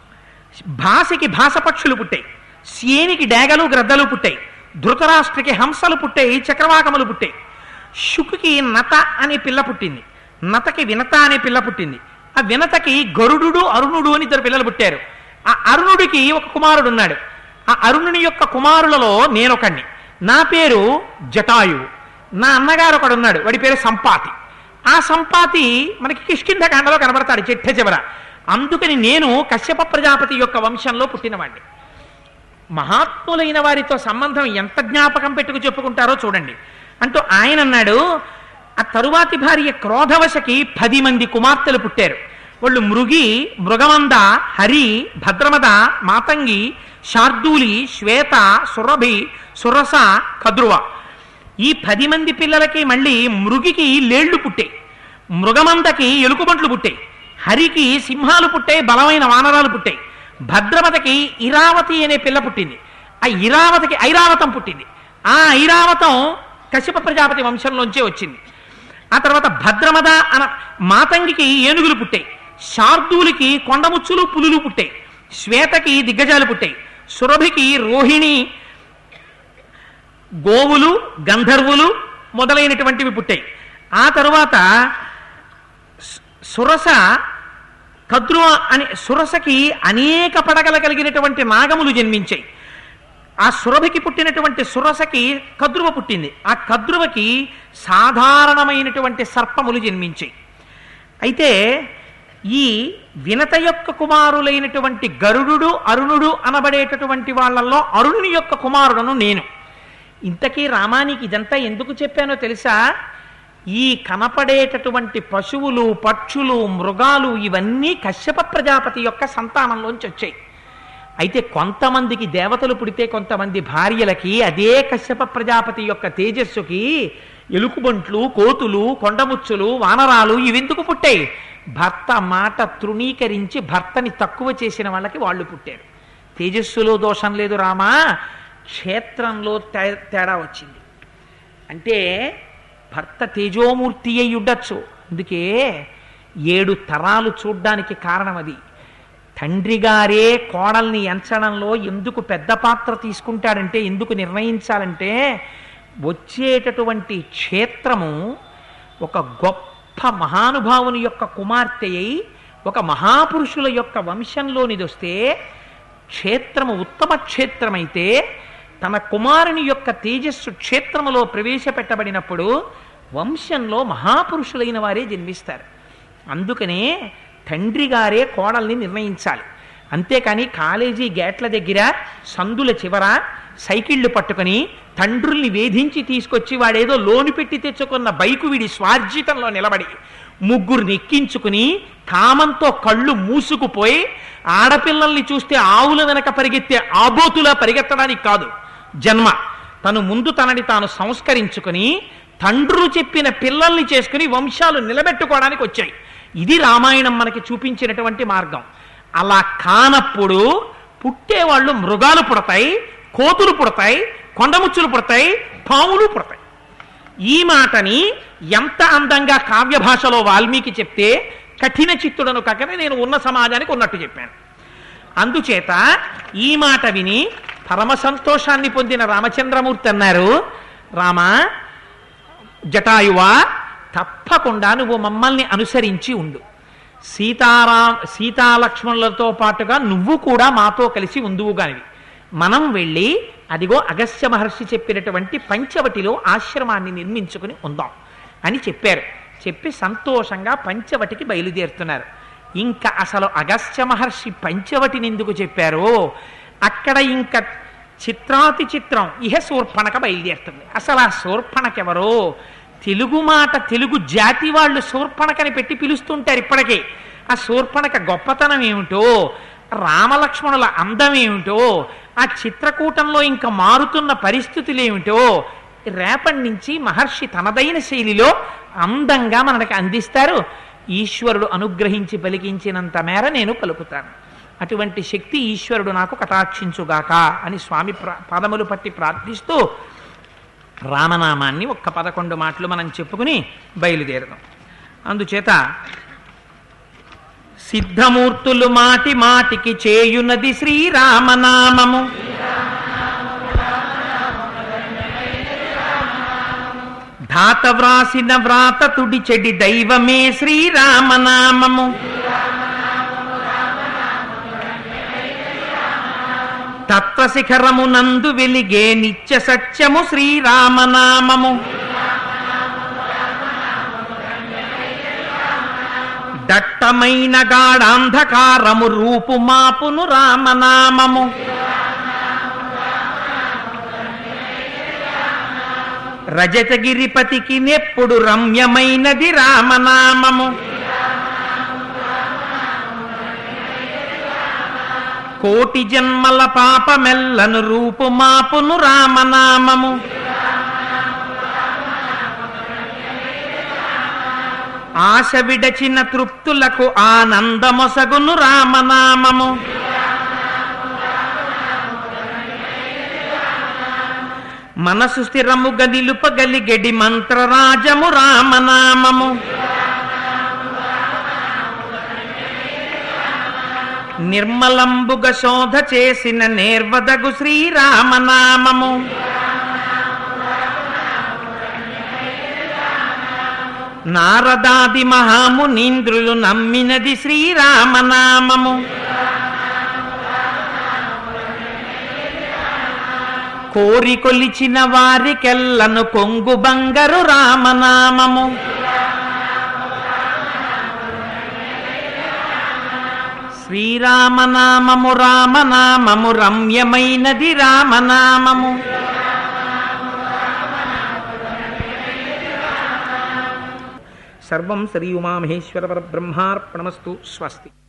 భాషకి భాషపక్షులు పుట్టాయి సేనికి డేగలు గ్రద్దలు పుట్టాయి ధృతరాష్ట్రకి హంసలు పుట్టాయి చక్రవాకములు పుట్టాయి శుకుకి నత అనే పిల్ల పుట్టింది నతకి వినత అనే పిల్ల పుట్టింది ఆ వినతకి గరుడు అరుణుడు అని ఇద్దరు పిల్లలు పుట్టారు ఆ అరుణుడికి ఒక కుమారుడు ఉన్నాడు ఆ అరుణుని యొక్క కుమారులలో నేనొకడిని నా పేరు జటాయువు నా అన్నగారు ఒకడు ఉన్నాడు వాడి పేరు సంపాతి ఆ సంపాతి మనకి కిష్కింధకాండలో కనబడతాడు చిట్ట చివర అందుకని నేను కశ్యప ప్రజాపతి యొక్క వంశంలో పుట్టినవాడిని మహాత్ములైన వారితో సంబంధం ఎంత జ్ఞాపకం పెట్టుకు చెప్పుకుంటారో చూడండి అంటూ ఆయన అన్నాడు ఆ తరువాతి భార్య క్రోధవశకి పది మంది కుమార్తెలు పుట్టారు వాళ్ళు మృగి మృగమంద హరి భద్రమద మాతంగి శార్దూలి శ్వేత సురభి సురస కద్రువ ఈ పది మంది పిల్లలకి మళ్ళీ మృగికి లేళ్లు పుట్టాయి మృగమందకి ఎలుకబంట్లు పుట్టాయి హరికి సింహాలు పుట్టాయి బలమైన వానరాలు పుట్టాయి భద్రమతకి ఇరావతి అనే పిల్ల పుట్టింది ఆ ఇరావతికి ఐరావతం పుట్టింది ఆ ఐరావతం కశ్యప ప్రజాపతి వంశంలోంచే వచ్చింది ఆ తర్వాత భద్రమద అన మాతంగికి ఏనుగులు పుట్టాయి శార్దూలికి కొండముచ్చులు పులులు పుట్టాయి శ్వేతకి దిగ్గజాలు పుట్టాయి సురభికి రోహిణి గోవులు గంధర్వులు మొదలైనటువంటివి పుట్టాయి ఆ తరువాత సు- సురస కద్రువ అని సురసకి అనేక పడగల కలిగినటువంటి నాగములు జన్మించాయి ఆ సురభికి పుట్టినటువంటి సురసకి కద్రువ పుట్టింది ఆ కద్రువకి సాధారణమైనటువంటి సర్పములు జన్మించాయి అయితే ఈ వినత యొక్క కుమారులైనటువంటి గరుడు అరుణుడు అనబడేటటువంటి వాళ్ళల్లో అరుణుని యొక్క కుమారుడను నేను ఇంతకీ రామానికి ఇదంతా ఎందుకు చెప్పానో తెలుసా ఈ కనపడేటటువంటి పశువులు పక్షులు మృగాలు ఇవన్నీ కశ్యప ప్రజాపతి యొక్క సంతానంలోంచి వచ్చాయి అయితే కొంతమందికి దేవతలు పుడితే కొంతమంది భార్యలకి అదే కశ్యప ప్రజాపతి యొక్క తేజస్సుకి ఎలుకుబంట్లు కోతులు కొండముచ్చులు వానరాలు ఇవెందుకు పుట్టాయి భర్త మాట తృణీకరించి భర్తని తక్కువ చేసిన వాళ్ళకి వాళ్ళు పుట్టారు తేజస్సులో దోషం లేదు రామా క్షేత్రంలో తే- తేడా వచ్చింది అంటే భర్త తేజోమూర్తి అయి ఉండొచ్చు అందుకే ఏడు తరాలు చూడ్డానికి కారణం అది తండ్రి గారే కోడల్ని ఎంచడంలో ఎందుకు పెద్ద పాత్ర తీసుకుంటాడంటే ఎందుకు నిర్ణయించాలంటే వచ్చేటటువంటి క్షేత్రము ఒక గొప్ప మహానుభావుని యొక్క కుమార్తె అయి ఒక మహాపురుషుల యొక్క వంశంలోనిది వస్తే క్షేత్రము ఉత్తమ క్షేత్రమైతే తన కుమారుని యొక్క తేజస్సు క్షేత్రములో ప్రవేశపెట్టబడినప్పుడు వంశంలో మహాపురుషులైన వారే జన్మిస్తారు అందుకనే తండ్రి గారే కోడల్ని నిర్ణయించాలి అంతేకాని కాలేజీ గేట్ల దగ్గర సందుల చివర సైకిళ్ళు పట్టుకొని తండ్రుల్ని వేధించి తీసుకొచ్చి వాడేదో లోను పెట్టి తెచ్చుకున్న బైకు వీడి స్వార్జితంలో నిలబడి ముగ్గురిని ఎక్కించుకుని కామంతో కళ్ళు మూసుకుపోయి ఆడపిల్లల్ని చూస్తే ఆవుల వెనక పరిగెత్తే ఆబోతులా పరిగెత్తడానికి కాదు జన్మ తను ముందు తనని తాను సంస్కరించుకుని తండ్రులు చెప్పిన పిల్లల్ని చేసుకుని వంశాలు నిలబెట్టుకోవడానికి వచ్చాయి ఇది రామాయణం మనకి చూపించినటువంటి మార్గం అలా కానప్పుడు పుట్టేవాళ్ళు మృగాలు పుడతాయి కోతులు పుడతాయి కొండముచ్చులు పుడతాయి పాములు పుడతాయి ఈ మాటని ఎంత అందంగా కావ్య భాషలో వాల్మీకి చెప్తే కఠిన చిత్తుడను కాకనే నేను ఉన్న సమాజానికి ఉన్నట్టు చెప్పాను అందుచేత ఈ మాట విని పరమ సంతోషాన్ని పొందిన రామచంద్రమూర్తి అన్నారు రామా జటాయువా తప్పకుండా నువ్వు మమ్మల్ని అనుసరించి ఉండు సీతారా సీతాలక్ష్మణులతో పాటుగా నువ్వు కూడా మాతో కలిసి ఉందువుగానివి మనం వెళ్ళి అదిగో అగస్త్య మహర్షి చెప్పినటువంటి పంచవటిలో ఆశ్రమాన్ని నిర్మించుకుని ఉందాం అని చెప్పారు చెప్పి సంతోషంగా పంచవటికి బయలుదేరుతున్నారు ఇంకా అసలు అగస్త్య మహర్షి పంచవటిని ఎందుకు చెప్పారో అక్కడ ఇంకా చిత్రాతి చిత్రం ఇహ శూర్పణక బయలుదేరుతుంది అసలు ఆ శూర్పణకెవరో తెలుగు మాట తెలుగు జాతి వాళ్ళు శూర్పణకని పెట్టి పిలుస్తుంటారు ఇప్పటికే ఆ శూర్పణక గొప్పతనం ఏమిటో రామలక్ష్మణుల అందం ఏమిటో ఆ చిత్రకూటంలో ఇంకా మారుతున్న పరిస్థితులు ఏమిటో రేపటి నుంచి మహర్షి తనదైన శైలిలో అందంగా మనకి అందిస్తారు ఈశ్వరుడు అనుగ్రహించి పలికించినంత మేర నేను పలుకుతాను అటువంటి శక్తి ఈశ్వరుడు నాకు కటాక్షించుగాక అని స్వామి ప్ర- పాదములు పట్టి ప్రార్థిస్తూ రామనామాన్ని ఒక్క పదకొండు మాటలు మనం చెప్పుకుని బయలుదేరదాం అందుచేత సిద్ధమూర్తులు మాటి మాటికి చేయునది శ్రీరామనామము ధాత వ్రాసిన వ్రాత తుడి చెడి దైవమే శ్రీరామనామము తత్వశిఖరమునందు వెలిగే నిత్య సత్యము శ్రీరామనామము దట్టమైన గాఢాంధకారము రూపు మాపును రామనామము రజతగిరిపతికి నెప్పుడు రమ్యమైనది రామనామము కోటి జన్మల పాపమెల్లను రూపు మాపును రామనామము ఆశ విడచిన తృప్తులకు ఆనందమొసగును రామనామము మనసు స్థిరముగా నిలుపగలిగెడి మంత్రరాజము రామనామము నిర్మలంబుగ శోధ చేసిన నేర్వదగు శ్రీరామనామము నారదాది మహామునీంద్రులు నమ్మినది శ్రీరామనామము కోరి కొలిచిన వారికెల్లను కొంగు బంగరు రామనామము శ్రీరామనామము రామనామము రమ్యమైనది రామనామము సర్వం శ్రీ ఉమామహేశ్వర పరబ్రహ్మార్పణమస్తు స్వస్తి